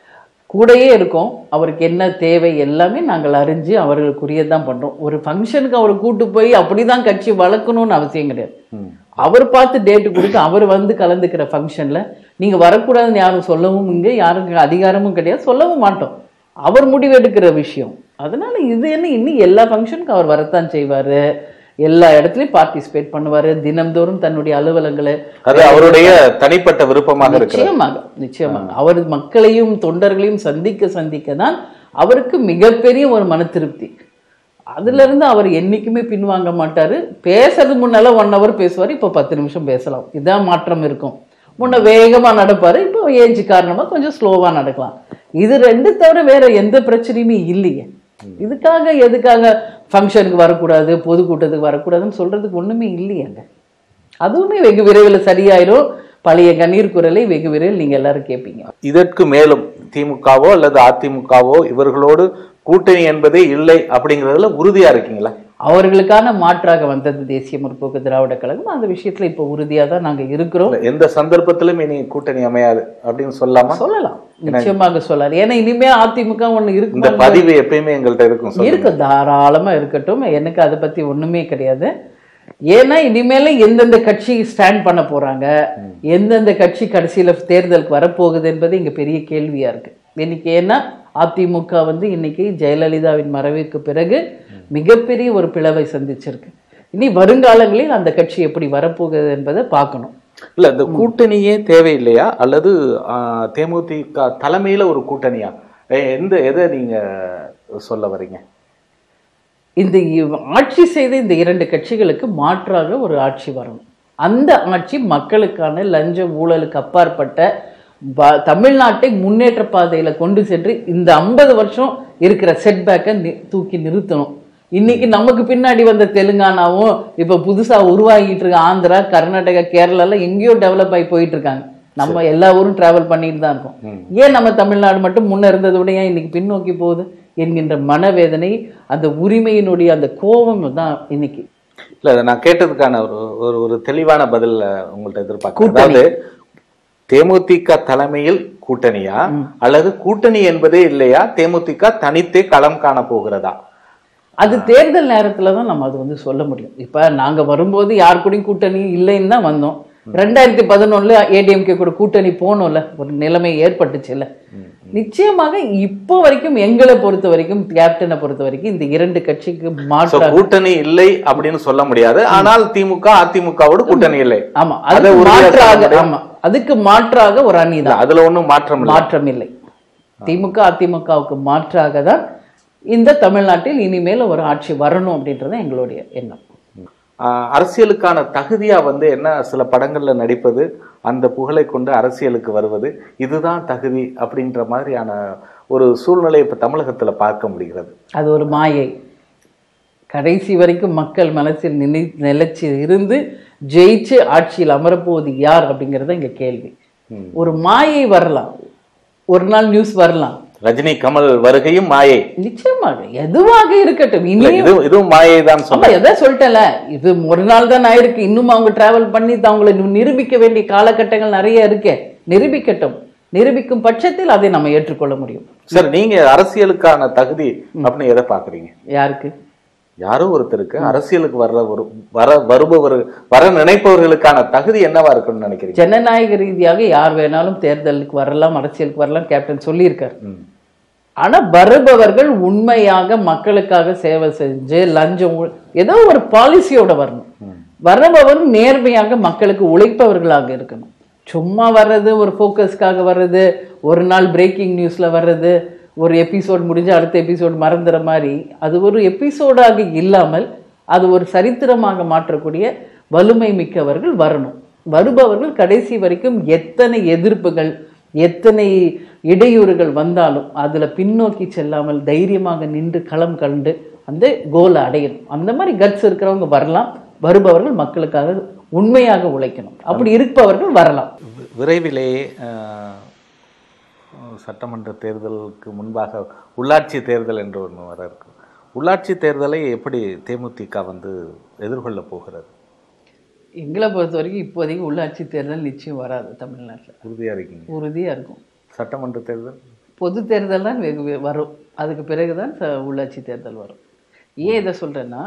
கூடயே இருக்கோம் அவருக்கு என்ன தேவை எல்லாமே நாங்கள் அறிஞ்சு அவர்களுக்குரியதான் பண்றோம் ஒரு ஃபங்க்ஷனுக்கு அவரை கூட்டு போய் அப்படிதான் கட்சி வளர்க்கணும்னு அவசியம் கிடையாது
ம்.
அவர் பார்த்து டேட்டு கொடுத்து அவர் வந்து கலந்துக்கிற ஃபங்க்ஷன்ல நீங்க வரக்கூடாதுன்னு யாரும் சொல்லவும் இங்கே யாருக்கு அதிகாரமும் கிடையாது சொல்லவும் மாட்டோம் அவர் முடிவெடுக்கிற விஷயம் அதனால இது என்ன இன்னும் எல்லா ஃபங்க்ஷனுக்கும் அவர் வரத்தான் செய்வாரு எல்லா இடத்துலயும் பார்ட்டிசிபேட் பண்ணுவாரு தினம்தோறும் தன்னுடைய அலுவலங்களை
அது அவருடைய தனிப்பட்ட விருப்பமாக இருக்கிறது
நிச்சயமாக நிச்சயமாக அவர் மக்களையும் தொண்டர்களையும் சந்திக்க சந்திக்க தான் அவருக்கு மிகப்பெரிய ஒரு மன திருப்தி அதுல இருந்து அவர் என்னைக்குமே பின்வாங்க மாட்டாரு பேசுறது முன்னால ஒன் ஹவர் பேசுவார் இப்போ பத்து நிமிஷம் பேசலாம் இதான் மாற்றம் இருக்கும் முன்ன வேகமா நடப்பாரு இப்போ ஏஜ் காரணமா கொஞ்சம் ஸ்லோவா நடக்கலாம் இது ரெண்டு தவிர வேற எந்த பிரச்சனையுமே இல்லையே இதுக்காக எதுக்காக ஃபங்க்ஷனுக்கு வரக்கூடாது பொதுக்கூட்டத்துக்கு வரக்கூடாதுன்னு சொல்றதுக்கு ஒண்ணுமே இல்லையாங்க அதுவுமே வெகு விரைவில் சரியாயிரும் பழைய கண்ணீர் குரலை வெகு விரைவில் நீங்க எல்லாரும் கேட்பீங்க
இதற்கு மேலும் திமுகவோ அல்லது அதிமுகவோ இவர்களோடு கூட்டணி என்பதே இல்லை அப்படிங்கிறதுல உறுதியா இருக்கீங்களா
அவர்களுக்கான மாற்றாக வந்தது தேசிய முற்போக்கு திராவிட கழகம் அந்த விஷயத்துல இப்போ உறுதியா தான் நாங்க இருக்கிறோம்
இல்ல, எந்த சந்தர்ப்பத்திலும் இனி கூட்டணி அமையாது அப்படின்னு சொல்லாமா
சொல்லலாம் நிச்சயமாக சொல்லலாம் ஏன்னா இனிமே அதிமுக ஒண்ணு
இந்த
இருக்கு
பதிவு எப்பயுமே எங்கள்கிட்ட இருக்கும் சொல்லுங்க.
இருக்கு தாராளமா இருக்கட்டும் எனக்கு அதை பத்தி ஒண்ணுமே கிடையாது ஏன்னா இனிமேல எந்தெந்த கட்சி ஸ்டாண்ட் பண்ண போறாங்க எந்தெந்த கட்சி கடைசியில தேர்தலுக்கு வரப்போகுது என்பது இங்க பெரிய கேள்வியா இருக்கு இன்னைக்கு ஏன்னா அதிமுக வந்து இன்னைக்கு ஜெயலலிதாவின் மறைவுக்கு பிறகு மிகப்பெரிய ஒரு பிளவை சந்திச்சிருக்கு இனி வருங்காலங்களில் அந்த கட்சி எப்படி வரப்போகுது என்பதை பார்க்கணும்
இல்ல இந்த கூட்டணியே தேவையில்லையா அல்லது ஆ, தேமுதிக தலைமையில ஒரு கூட்டணியா எ- எந்த எதை நீங்க சொல்ல வர்றீங்க
இந்த இவ்- ஆட்சி செய்த இந்த இரண்டு கட்சிகளுக்கு மாற்றாக ஒரு ஆட்சி வரணும் அந்த ஆட்சி மக்களுக்கான லஞ்ச ஊழலுக்கு அப்பாற்பட்ட ப- தமிழ்நாட்டை முன்னேற்ற பாதையில கொண்டு சென்று இந்த ஐம்பது வருஷம் இருக்கிற செட்பேக்கை தூக்கி நிறுத்தணும் இன்னைக்கு நமக்கு பின்னாடி வந்த தெலுங்கானாவும் இப்ப புதுசா உருவாகிட்டு இருக்க ஆந்திரா கர்நாடகா கேரளால எங்கேயோ டெவலப் ஆகி போயிட்டு இருக்காங்க நம்ம எல்லா ஊரும் டிராவல் பண்ணிட்டு தான் இருக்கோம் ஏன் நம்ம தமிழ்நாடு மட்டும் முன்ன இருந்ததை விட ஏன் இன்னைக்கு பின்னோக்கி போகுது என்கின்ற மனவேதனை அந்த உரிமையினுடைய அந்த கோபம் தான் இன்னைக்கு
இல்ல இதை நான் கேட்டதுக்கான ஒரு ஒரு ஒரு தெளிவான பதில் உங்கள்ட்ட எதிர்பார்க்கிறேன்
கூட்டணி.
அதாவது தேமுதிக தலைமையில் கூட்டணியா அல்லது கூட்டணி என்பதே இல்லையா தேமுதிக தனித்தே களம் காண போகிறதா
அது தேர்தல் நேரத்துல தான் நம்ம அது வந்து சொல்ல முடியும் இப்ப நாங்க வரும்போது யார் கூடயும் கூட்டணி இல்லைன்னு தான் வந்தோம் ரெண்டாயிரத்தி பதினொன்னுல ஏடிஎம்கே கூட கூட்டணி போனோம்ல ஒரு நிலைமை ஏற்பட்டுச்சுல்ல நிச்சயமாக இப்போ வரைக்கும் எங்களை பொறுத்த வரைக்கும் கேப்டனை பொறுத்த வரைக்கும் இந்த இரண்டு கட்சிக்கு
So,
மாற்றாக
கூட்டணி இல்லை அப்படின்னு சொல்ல முடியாது ஆனால் திமுக அதிமுகவோடு கூட்டணி இல்லை
ஆமா
அதை
அதுக்கு
உறுதியா சொல்ல
மாற்றாக
முடியும்.
ஆமா அதுக்கு மாற்றாக ஒரு அணி
இல்ல, அதுல ஒண்ணும் மாற்றம் இல்லை
மாற்றம் இல்லை திமுக அதிமுகவுக்கு மாற்றாக தான் இந்த தமிழ்நாட்டில் இனிமேல் ஒரு ஆட்சி வரணும் அப்படின்றது தான் எங்களுடைய எண்ணம்
ஆஹ் அரசியலுக்கான தகுதியா வந்து என்ன சில படங்கள்ல நடிப்பது அந்த புகழை கொண்டு அரசியலுக்கு வருவது இதுதான் தகுதி அப்படின்ற மாதிரியான ஒரு சூழ்நிலை இப்ப தமிழகத்துல பார்க்க முடிகிறது
அது ஒரு மாயை கடைசி வரைக்கும் மக்கள் மனசில் நினை நிலைச்சு இருந்து ஜெயிச்சு ஆட்சியில் அமரப்போவது யார் அப்படிங்கிறது இங்க கேள்வி
ம்.
ஒரு மாயை வரலாம் ஒரு நாள் நியூஸ் வரலாம்
ரஜினி கமல் வருகையும் மாயை
நிச்சயமாக எதுவாக இருக்கட்டும்
இல்ல
இனியும்
இது இதுவும் மாயை தான்
ஆமா
சொல்ல
எதை சொல்லிட்டேன்ல இது ஒரு நாள் தான் ஆயிருக்கு இன்னும் அவங்க டிராவல் பண்ணி தான் அவங்களை நி- நிரூபிக்க வேண்டிய காலகட்டங்கள் நிறைய இருக்கே நிரூபிக்கட்டும் நிரூபிக்கும் பட்சத்தில் அதை நம்ம ஏற்றுக்கொள்ள முடியும்
சார் நீங்க அரசியலுக்கான தகுதி அப்படின்னு எதை பாக்குறீங்க
யாருக்கு
யாரோ ஒருத்தருக்கு அரசியலுக்கு வர்ற ஒரு வர வருபவர் வர நினைப்பவர்களுக்கான தகுதி என்னவா இருக்குன்னு நினைக்கிறீங்க
ஜனநாயக ரீதியாக யார் வேணாலும் தேர்தலுக்கு வரலாம் அரசியலுக்கு வரலாம் கேப்டன் சொல்லியிருக்காரு
ம்.
ஆனா வருபவர்கள் உண்மையாக மக்களுக்காக சேவை செஞ்சு லஞ்சம் ஊ- ஏதோ ஒரு பாலிசியோட வரணும் வருபவர் நேர்மையாக மக்களுக்கு உழைப்பவர்களாக இருக்கணும் சும்மா வர்றது ஒரு ஃபோக்கஸ்க்காக வர்றது ஒரு நாள் பிரேக்கிங் நியூஸ்ல வர்றது ஒரு எபிசோட் முடிஞ்சு அடுத்த எபிசோட் மறந்துற மாதிரி அது ஒரு எபிசோடாக இல்லாமல் அது ஒரு சரித்திரமாக மாற்றக்கூடிய வலிமை மிக்கவர்கள் வரணும் வருபவர்கள் கடைசி வரைக்கும் எத்தனை எதிர்ப்புகள் எத்தனை இடையூறுகள் வந்தாலும் அதுல பின்னோக்கி செல்லாமல் தைரியமாக நின்று களம் கண்டு அந்த கோலை அடையணும் அந்த மாதிரி கட்ஸ் இருக்கிறவங்க வரலாம் வருபவர்கள் மக்களுக்காக உண்மையாக உழைக்கணும் அப்படி இருப்பவர்கள் வரலாம்
வி- விரைவிலேயே அஹ், சட்டமன்ற தேர்தலுக்கு முன்பாக உள்ளாட்சி தேர்தல் என்று ஒன்று வர இருக்கு உள்ளாட்சி தேர்தலை எப்படி தேமுதிக வந்து எதிர்கொள்ள போகிறது
எங்களை பொறுத்த வரைக்கும் இப்போதைக்கு உள்ளாட்சி தேர்தல் நிச்சயம் வராது தமிழ்நாட்டில்
உறுதியா இருக்கீங்க
உறுதியா இருக்கும்
சட்டமன்ற தேர்தல்
பொது தேர்தல் தான் வெகு வெ- வரும் அதுக்கு பிறகு தான் ச- உள்ளாட்சி தேர்தல் வரும் ஏன் இதை சொல்றேன்னா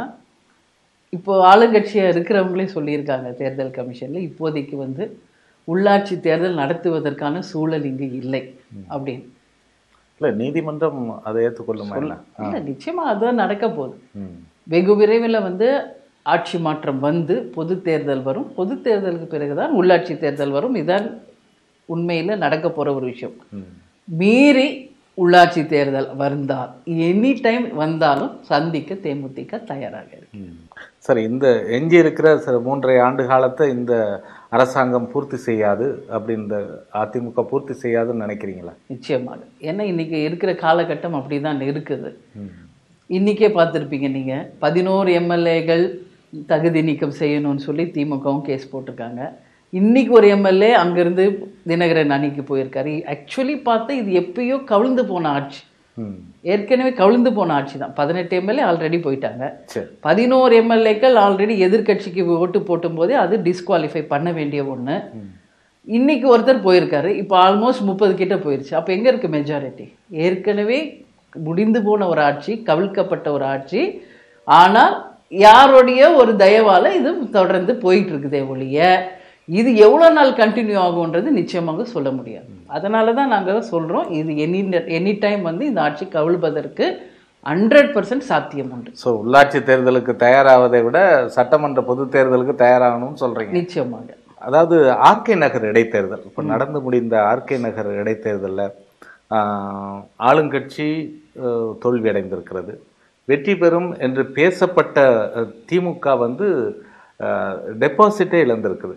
இப்போ ஆளுங்கட்சியா இருக்கிறவங்களே சொல்லியிருக்காங்க தேர்தல் கமிஷன்ல இப்போதைக்கு வந்து உள்ளாட்சி தேர்தல் நடத்துவதற்கான சூழல் இங்கு இல்லை அப்படின்னு
இல்ல நீதிமன்றம் அதை ஏற்றுக்கொள்ளுமா என்ன
இல்ல நிச்சயமா அதுதான் நடக்க போகுது
ம்.
வெகு விரைவில் வந்து ஆட்சி மாற்றம் வந்து பொது தேர்தல் வரும் பொது தேர்தலுக்கு பிறகுதான் உள்ளாட்சி தேர்தல் வரும் இதான் உண்மையில நடக்க போற ஒரு விஷயம்
ம்.
மீறி உள்ளாட்சி தேர்தல் வந்தால் எனி டைம் வந்தாலும் சந்திக்க தேமுதிக தயாராக இருக்கு
ம். சரி இந்த எஞ்சி இருக்கிற சில மூன்றரை ஆண்டு காலத்தை இந்த அரசாங்கம் பூர்த்தி செய்யாது அப்படின்ற அதிமுக பூர்த்தி செய்யாதுன்னு நினைக்கிறீங்களா
நிச்சயமாக ஏன்னா இன்னைக்கு இருக்கிற காலகட்டம் அப்படிதான் இருக்குது
ம்.
இன்னைக்கே பார்த்துருப்பீங்க நீங்க பதினோரு எம்எல்ஏகள் தகுதி நீக்கம் செய்யணும்னு சொல்லி திமுகவும் கேஸ் போட்டிருக்காங்க இன்னைக்கு ஒரு எம்எல்ஏ அங்கிருந்து தினகரன் அணிக்கு போயிருக்காரு ஆக்சுவலி பார்த்தா இது எப்பயோ கவிழ்ந்து போன ஆட்சி
ம்.
ஏற்கனவே கவிழ்ந்து போன ஆட்சி தான் பதினெட்டு எம்எல்ஏ ஆல்ரெடி போயிட்டாங்க
சரி
பதினோரு எம்எல்ஏக்கள் ஆல்ரெடி எதிர்க்கட்சிக்கு ஓட்டு போட்டும் போதே அது டிஸ்குவாலிஃபை பண்ண வேண்டிய ஒண்ணு இன்னைக்கு ஒருத்தர் போயிருக்காரு இப்போ ஆல்மோஸ்ட் முப்பது கிட்ட போயிருச்சு அப்போ எங்க இருக்கு மெஜாரிட்டி ஏற்கனவே முடிந்து போன ஒரு ஆட்சி கவிழ்க்கப்பட்ட ஒரு ஆட்சி ஆனால் யாருடைய ஒரு தயவால இது தொடர்ந்து போயிட்டு இருக்குதே ஒழிய இது எவ்வளோ நாள் கண்டினியூ ஆகும்ன்றது நிச்சயமாக சொல்ல முடியாது அதனால தான் நாங்கள் சொல்றோம் இது எனி எனி டைம் வந்து இந்த ஆட்சி கவிழ்வதற்கு ஹண்ட்ரட் பர்சன்ட் சாத்தியம் உண்டு
ஸோ உள்ளாட்சி தேர்தலுக்கு தயாராவதை விட சட்டமன்ற பொது தேர்தலுக்கு தயாராகணும்னு சொல்றீங்க
நிச்சயமாக
அதாவது ஆர்கே நகர் இடைத்தேர்தல் இப்போ நடந்து முடிந்த ஆர்கே நகர் இடைத்தேர்தலில் ஆளுங்கட்சி ஆஹ், தோல்வி அடைந்திருக்கிறது வெற்றி பெறும் என்று பேசப்பட்ட அஹ், திமுக வந்து டெபாசிட்டே இழந்திருக்குது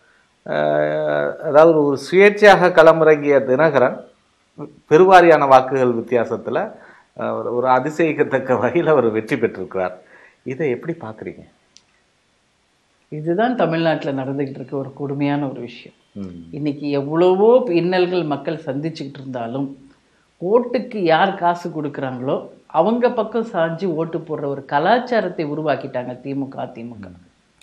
ஆஹ், அதாவது ஒரு சுயேட்சையாக களமிறங்கிய தினகரன் பெருவாரியான வாக்குகள் வித்தியாசத்தில் ஒரு அதிசயிக்கத்தக்க வகையில் அவர் வெற்றி பெற்றிருக்கிறார் இதை எப்படி பார்க்குறீங்க
இதுதான் தமிழ்நாட்டில் நடந்துகிட்டு இருக்க ஒரு கொடுமையான ஒரு விஷயம்
ம்
இன்னைக்கு எவ்வளவோ இன்னல்கள் மக்கள் சந்திச்சுக்கிட்டு இருந்தாலும் ஓட்டுக்கு யார் காசு கொடுக்குறாங்களோ அவங்க பக்கம் சாஞ்சு ஓட்டு போடுற ஒரு கலாச்சாரத்தை உருவாக்கிட்டாங்க திமுக அதிமுக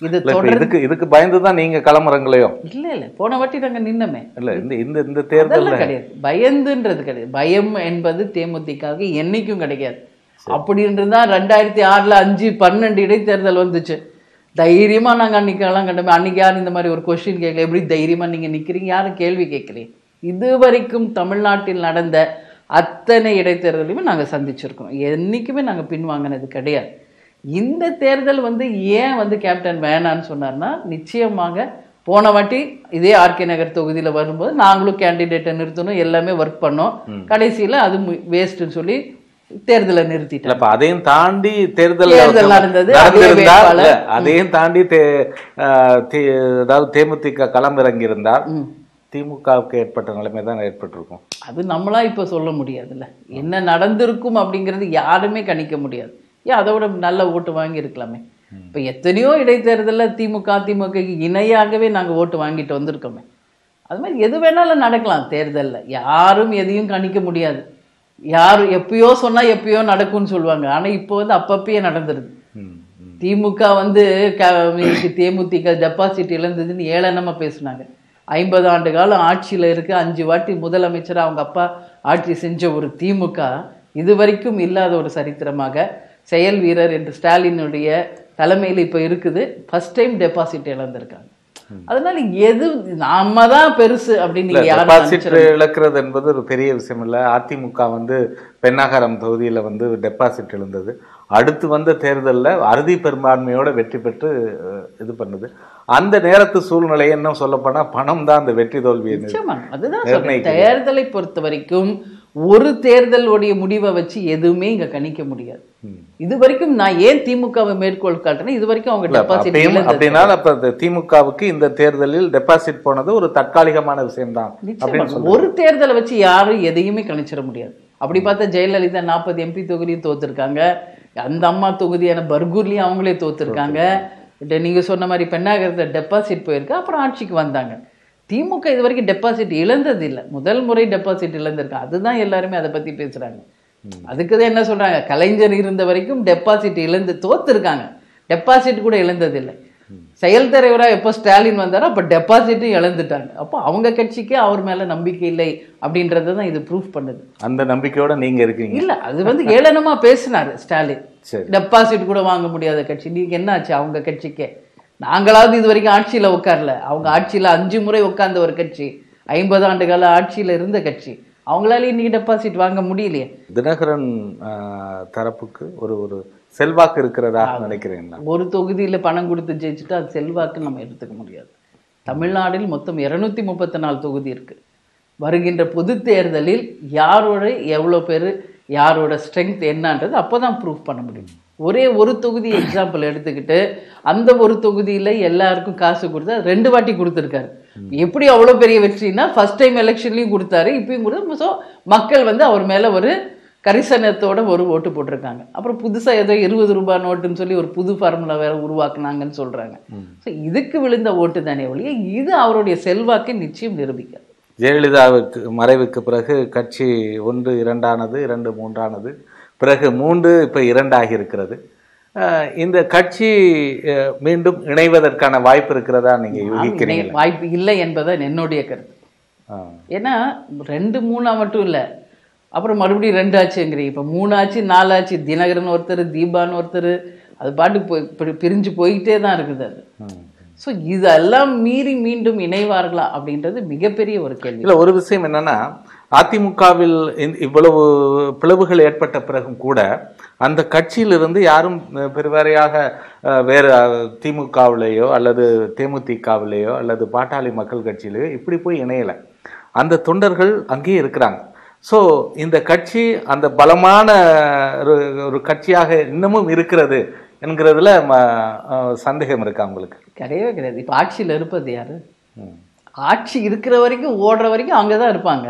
இது
இல்ல இப்ப
தொடர்
இதுக்கு இதுக்கு பயந்து தான் நீங்க கிளம்புறங்களையோ
இல்ல இல்ல போன வாட்டி நாங்க நின்னமே
இல்ல இந்த இந்த இந்த தேர்தல்ல
அதெல்லாம் கிடையாது பயந்துன்றது கிடையாது பயம் என்பது தேமுதிகவுக்கு என்னைக்கும் கிடைக்காது அப்படி இருந்துதான் ரெண்டாயிரத்தி ஆறுல அஞ்சு பன்னெண்டு இடைத்தேர்தல் வந்துச்சு தைரியமா நாங்க அன்னைக்கு எல்லாம் கண்டோமே அன்னைக்கு யாரும் இந்த மாதிரி ஒரு கொஸ்டின் கேட்கல எப்படி தைரியமா நீங்க நிக்கிறீங்க யாரும் கேள்வி கேட்கறீங்க இது வரைக்கும் தமிழ்நாட்டில் நடந்த அத்தனை இடைத்தேர்தலையுமே நாங்க சந்திச்சிருக்கோம் என்னைக்குமே நாங்க பின்வாங்கினது கிடையாது இந்த தேர்தல் வந்து ஏன் வந்து கேப்டன் வேணான்னு சொன்னார்னா நிச்சயமாக போன வாட்டி இதே ஆர்கே நகர் தொகுதியில வரும்போது நாங்களும் கேண்டிடேட்டை நிறுத்தணும் எல்லாமே ஒர்க் பண்ணோம் கடைசியில அது வேஸ்ட்னு சொல்லி தேர்தலை நிறுத்திட்டோம்
இல்ல இப்ப அதையும் தாண்டி தேர்தல்
தேர்தல் நடந்தது, அதே
நடந்திருந்தா
வேட்பாளர்.
இல்ல, அதையும் தாண்டி தே- ஆஹ் தே- அதாவது தேமுதிக களமிறங்கி இருந்தால்
ம்.
திமுகவுக்கு ஏற்பட்ட நிலைமை தான் ஏற்பட்டிருக்கும்
அது நம்மளா இப்ப சொல்ல முடியாதுல்ல என்ன நடந்திருக்கும் அப்படிங்கிறது யாருமே கணிக்க முடியாது ஏன் அதோட நல்ல ஓட்டு வாங்கி இருக்கலாமே இப்ப எத்தனையோ இடைத்தேர்தல்ல திமுக திமுக இணையாகவே நாங்க ஓட்டு வாங்கிட்டு வந்திருக்கோமே அது மாதிரி எது வேணாலும் நடக்கலாம் தேர்தல்ல யாரும் எதையும் கணிக்க முடியாது யார் எப்பயோ சொன்னா எப்பயோ நடக்கும்னு சொல்லுவாங்க ஆனா இப்போ வந்து அப்பப்பயே நடந்துருது
ம், ம்.
திமுக வந்து க- இன்னைக்கு தேமுதிக டெபாசிட் இழந்ததுன்னு ஏளனமா பேசுனாங்க ஐம்பது ஆண்டு காலம் ஆட்சியில இருக்கு அஞ்சு வாட்டி முதலமைச்சர் அவங்க அப்பா ஆட்சி செஞ்ச ஒரு திமுக இது வரைக்கும் இல்லாத ஒரு சரித்திரமாக செயல் வீரர் என்று ஸ்டாலினுடைய தலைமையில் இப்போ இருக்குது ஃபர்ஸ்ட் டைம் டெபாசிட் இழந்திருக்காங்க அதனால எது நாம தான் பெருசு அப்படின்னு
இல்ல
நீங்க யாரும்
டெபாசிட் இழக்கிறது என்பது ஒரு பெரிய விஷயம் இல்ல அதிமுக வந்து பெண்ணாகரம் தொகுதியில வந்து டெபாசிட் இழந்தது அடுத்து வந்த தேர்தல்ல அறுதி பெரும்பான்மையோட வெற்றி பெற்று அஹ், இது பண்ணுது அந்த நேரத்து சூழ்நிலையை இன்னும் சொல்லப்போனா பணம் தான் அந்த வெற்றி தோல்வியை நிர்ணயிக்கும்.
நிச்சயமா அதுதான் சொல்றேன்
நிர்ணயிக்குது.
தேர்தலை பொறுத்த வரைக்கும் ஒரு தேர்தலுடைய முடிவை வச்சு எதுவுமே இங்க கணிக்க முடியாது
ம்.
இது வரைக்கும் நான் ஏன் திமுகவை மேற்கோள் காட்டுறேன் இது வரைக்கும் அவங்க
இல்ல, அப்ப
டெபாசிட்
அப்பயும் அப்படின்னா அப்ப இந்த திமுகவுக்கு இந்த தேர்தலில் டெபாசிட் போனது ஒரு தற்காலிகமான விஷயம்தான் அப்படின்னு
நிச்சயமா ஒரு தேர்தலை வச்சு யாரும் எதையுமே கணிச்சிட முடியாது அப்படி பார்த்தா ஜெயலலிதா நாற்பது எம்பி தொகுதியும் தோத்துருக்காங்க அந்த அம்மா தொகுதியான பர்கூர்லயும் அவங்களே தோத்துருக்காங்க இப்ப நீங்க சொன்ன மாதிரி பெண்ணாகரத்தை டெபாசிட் போயிருக்கு அப்புறம் ஆட்சிக்கு வந்தாங்க திமுக இது வரைக்கும் டெபாசிட் இழந்தது இல்லை முதல் முறை டெபாசிட் இழந்திருக்கு அதுதான் எல்லாருமே அதை பத்தி பேசுறாங்க அதுக்கு தான் என்ன சொல்றாங்க கலைஞர் இருந்த வரைக்கும் டெபாசிட் இழந்து தோத்துருக்காங்க டெபாசிட் கூட இழந்ததில்லை செயல் தலைவரா எப்போ ஸ்டாலின் வந்தாரோ அப்போ டெபாசிட்டும் இழந்துட்டாங்க அப்போ அவங்க கட்சிக்கே அவர் மேல நம்பிக்கை இல்லை அப்படின்றத தான் இது ப்ரூஃப் பண்ணுது
அந்த நம்பிக்கையோட நீங்க இருக்கீங்க
இல்ல அது வந்து ஏளனமா பேசினாரு ஸ்டாலின்
சரி
டெபாசிட் கூட வாங்க முடியாத கட்சி நீங்க என்ன ஆச்சு அவங்க கட்சிக்கே நாங்களாவது இது வரைக்கும் ஆட்சியில உட்காரல அவங்க ஆட்சியில அஞ்சு முறை உட்கார்ந்த ஒரு கட்சி ஐம்பது ஆண்டு கால ஆட்சியில இருந்த கட்சி அவங்களால இன்னைக்கு டெபாசிட் வாங்க முடியலையே
தினகரன் ஆஹ், தரப்புக்கு ஒரு ஒரு செல்வாக்கு இருக்கிறதா நினைக்கிறேன் நான்.
ஒரு தொகுதியில பணம் கொடுத்து ஜெயிச்சுட்டு அது செல்வாக்கு நம்ம எடுத்துக்க முடியாது தமிழ்நாட்டில் மொத்தம் இருநூத்தி முப்பத்தி நாலு தொகுதி இருக்கு வருகின்ற பொது தேர்தலில் யாரோட எவ்வளோ பேர் யாரோட ஸ்ட்ரென்த் என்னன்றது அப்பதான் ப்ரூஃப் பண்ண முடியும் ஒரே ஒரு தொகுதி எக்ஸாம்பிள் எடுத்துக்கிட்டு அந்த ஒரு தொகுதியில எல்லாருக்கும் காசு கொடுத்தா ரெண்டு வாட்டி கொடுத்துருக்காரு எப்படி அவ்வளோ பெரிய வெற்றினா ஃபர்ஸ்ட் டைம் எலெக்ஷன்லையும் கொடுத்தாரு இப்பயும் கொடுத்து ஸோ மக்கள் வந்து அவர் மேல ஒரு கரிசனத்தோட ஒரு ஓட்டு போட்டிருக்காங்க அப்புறம் புதுசா ஏதோ இருபது ரூபாய் நோட்டுன்னு சொல்லி ஒரு புது ஃபார்முலா வேற உருவாக்குனாங்கன்னு சொல்றாங்க ஸோ இதுக்கு விழுந்த ஓட்டு தானே ஒழிய இது அவருடைய செல்வாக்கை நிச்சயம் நிரூபிக்காது
ஜெயலலிதாவுக்கு மறைவுக்கு பிறகு கட்சி ஒன்று இரண்டானது இரண்டு மூன்றானது பிறகு மூன்று இப்ப இரண்டாகி இருக்கிறது ஆஹ், இந்த கட்சி அஹ், மீண்டும் இணைவதற்கான வாய்ப்பு இருக்கிறதா நீங்க யூகிக்கிறீங்க
இணை- வாய்ப்பு இல்லை என்பதுதான் என்னுடைய கருத்து
ஆஹ்.
ஏன்னா ரெண்டு மூணா மட்டும் இல்லை அப்புறம் மறுபடியும் ரெண்டு ஆச்சுங்கிறீங்க இப்போ மூணு ஆச்சு நாலு ஆச்சு தினகரன் ஒருத்தர் தீபான்னு ஒருத்தர் அது பாட்டுக்கு போய் இப்படி பிரிஞ்சு போயிட்டே தான் இருக்குது அது
ம்.
ஸோ இதெல்லாம் மீறி மீண்டும் இணைவார்களா அப்படின்றது மிகப்பெரிய ஒரு கேள்வி
இல்ல ஒரு விஷயம் என்னன்னா அதிமுகவில் இந்த- இவ்வளவு பிளவுகள் ஏற்பட்ட பிறகும் கூட அந்த கட்சியிலிருந்து யாரும் அஹ், பெருவாரியாக அஹ், வேறு அஹ், திமுகவிலேயோ அல்லது தேமுதிகவிலேயோ அல்லது பாட்டாளி மக்கள் கட்சியிலேயோ இப்படி போய் இணையலை அந்த தொண்டர்கள் அங்கேயே இருக்கிறாங்க ஸோ இந்த கட்சி அந்த பலமான ஒரு ஒரு கட்சியாக இன்னமும் இருக்கிறது என்கிறதுல ம- அஹ், சந்தேகம் இருக்கா உங்களுக்கு
கிடையவே கிடையாது இப்போ ஆட்சியில் இருப்பது யாரு
ம்.
ஆட்சி இருக்கிற வரைக்கும் ஓடுற வரைக்கும் அங்கே தான் இருப்பாங்க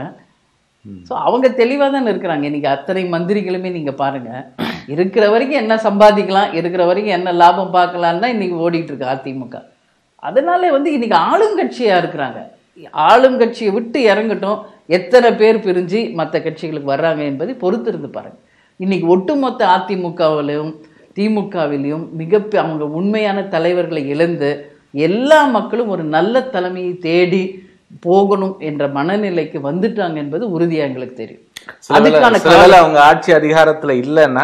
ஸோ அவங்க தெளிவாக தானே இருக்கிறாங்க இன்னைக்கு அத்தனை மந்திரிகளுமே நீங்கள் பாருங்க இருக்கிற வரைக்கும் என்ன சம்பாதிக்கலாம் இருக்கிற வரைக்கும் என்ன லாபம் பார்க்கலான்னு தான் இன்னைக்கு ஓடிட்டு இருக்கு அதிமுக அதனால வந்து இன்னைக்கு ஆளுங்கட்சியா இருக்கிறாங்க ஆளுங்கட்சியை விட்டு இறங்கட்டும் எத்தனை பேர் பிரிஞ்சு மற்ற கட்சிகளுக்கு வர்றாங்க என்பதை பொறுத்திருந்து பாருங்க இன்னைக்கு ஒட்டுமொத்த அதிமுகவிலும் திமுகவிலையும் மிக அவங்க உண்மையான தலைவர்களை இழந்து எல்லா மக்களும் ஒரு நல்ல தலைமையை தேடி போகணும் என்ற மனநிலைக்கு வந்துட்டாங்க என்பது உறுதியா எங்களுக்கு தெரியும்
சில வேளை-
அதுக்கான
சில வேளை அவங்க ஆட்சி அதிகாரத்துல இல்லைன்னா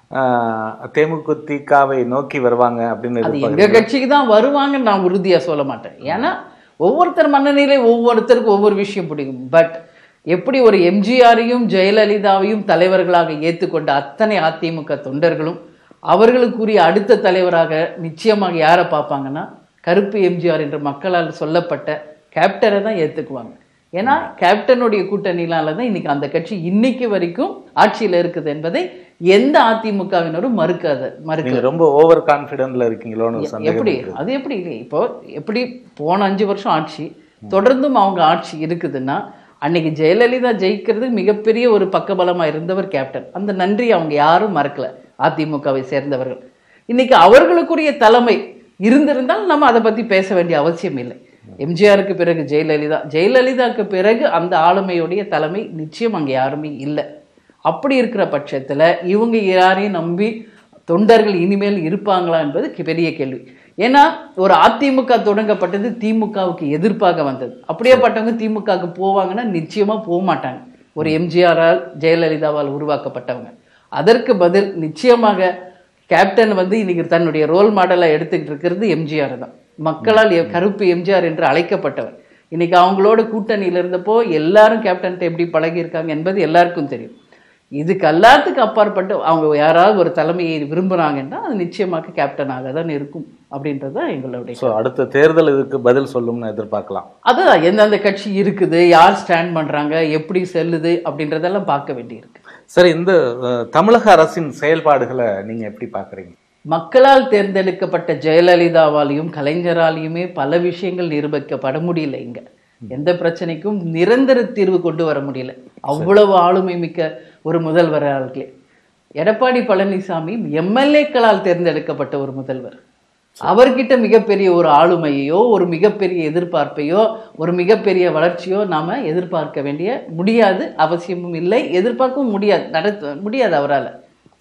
ஆஹ், தேமுதிகவை நோக்கி வருவாங்க அப்படின்னு
அது
எதிர்பார்க்கறீங்க.
எங்க கட்சிக்கு தான் வருவாங்கன்னு நான் உறுதியா சொல்ல மாட்டேன் ஏன்னா ஒவ்வொருத்தர் மனநிலை ஒவ்வொருத்தருக்கும் ஒவ்வொரு விஷயம் பிடிக்கும் பட் எப்படி ஒரு எம்ஜிஆரையும் ஜெயலலிதாவையும் தலைவர்களாக ஏற்றுக்கொண்ட அத்தனை அதிமுக தொண்டர்களும் அவர்களுக்குரிய அடுத்த தலைவராக நிச்சயமாக யாரை பார்ப்பாங்கன்னா கருப்பு எம்ஜிஆர் என்று மக்களால் சொல்லப்பட்ட கேப்டரை தான் ஏத்துக்குவாங்க ஏன்னா கேப்டனுடைய கூட்டணியினால தான் இன்னைக்கு அந்த கட்சி இன்னைக்கு வரைக்கும் ஆட்சியில இருக்குது என்பதை எந்த அதிமுகவினரும் மறுக்காத மறுக்க
நீங்க ரொம்ப ஓவர் கான்பிடென்ட்ல இருக்கீங்களோன்னு ஒரு சந்தேகம்
எப்படி
இருக்கு.
அது எப்படி இல்லை இப்போ எப்படி போன அஞ்சு வருஷம் ஆட்சி தொடர்ந்தும் அவங்க ஆட்சி இருக்குதுன்னா அன்னைக்கு ஜெயலலிதா ஜெயிக்கிறது மிகப்பெரிய ஒரு பக்கபலமா இருந்தவர் கேப்டன் அந்த நன்றி அவங்க யாரும் மறக்கல அதிமுகவை சேர்ந்தவர்கள் இன்னைக்கு அவர்களுக்குரிய தலைமை இருந்திருந்தால் நம்ம அதை பத்தி பேச வேண்டிய அவசியம் இல்லை எம்ஜிஆருக்கு பிறகு ஜெயலலிதா ஜெயலலிதாவுக்கு பிறகு அந்த ஆளுமையுடைய தலைமை நிச்சயம் அங்க யாருமே இல்லை அப்படி இருக்கிற பட்சத்துல இவங்க யாரையும் நம்பி தொண்டர்கள் இனிமேல் இருப்பாங்களா என்பது கி- பெரிய கேள்வி ஏன்னா ஒரு அதிமுக தொடங்கப்பட்டது திமுகவுக்கு எதிர்ப்பாக வந்தது அப்படியேப்பட்டவங்க திமுகவுக்கு போவாங்கன்னா நிச்சயமா போக மாட்டாங்க ஒரு எம்ஜிஆரால் ஜெயலலிதாவால் உருவாக்கப்பட்டவங்க அதற்கு பதில் நிச்சயமாக கேப்டன் வந்து இன்னைக்கு தன்னுடைய ரோல் மாடலா எடுத்துக்கிட்டு இருக்கிறது எம்ஜிஆர் தான் மக்களால் எ- கருப்பு எம்ஜிஆர் என்று அழைக்கப்பட்டவர் இன்னைக்கு அவங்களோட கூட்டணியில இருந்தப்போ எல்லாரும் கேப்டன்ட்ட எப்படி பழகியிருக்காங்க என்பது எல்லாருக்கும் தெரியும் இதுக்கு எல்லாத்துக்கும் அப்பாற்பட்டு அவங்க யாராவது ஒரு தலைமையை விரும்புறாங்கன்னா அது நிச்சயமாக கேப்டனாக தான் இருக்கும் அப்படின்றது தான் எங்களுடைய
ஸோ அடுத்த தேர்தல் இதுக்கு பதில் சொல்லும்னு எதிர்பார்க்கலாம்
அதுதான் எந்தெந்த கட்சி இருக்குது யார் ஸ்டாண்ட் பண்றாங்க எப்படி செல்லுது அப்படின்றதெல்லாம் பார்க்க வேண்டியிருக்கு
சரி இந்த அஹ், தமிழக அரசின் செயல்பாடுகளை நீங்க எப்படி பாக்குறீங்க
மக்களால் தேர்ந்தெடுக்கப்பட்ட ஜெயலலிதாவாலையும் கலைஞராலையுமே பல விஷயங்கள் நிரூபிக்கப்பட முடியல இங்க எந்த பிரச்சனைக்கும் நிரந்தர தீர்வு கொண்டு வர முடியல அவ்வளவு ஆளுமை மிக்க ஒரு முதல்வர்களே எடப்பாடி பழனிசாமி எம்எல்ஏக்களால் தேர்ந்தெடுக்கப்பட்ட ஒரு முதல்வர் அவர்கிட்ட மிகப்பெரிய ஒரு ஆளுமையோ ஒரு மிகப்பெரிய எதிர்பார்ப்பையோ ஒரு மிகப்பெரிய வளர்ச்சியோ நாம எதிர்பார்க்க வேண்டிய முடியாது அவசியமும் இல்லை எதிர்பார்க்கவும் முடியாது நடத்த முடியாது அவரால்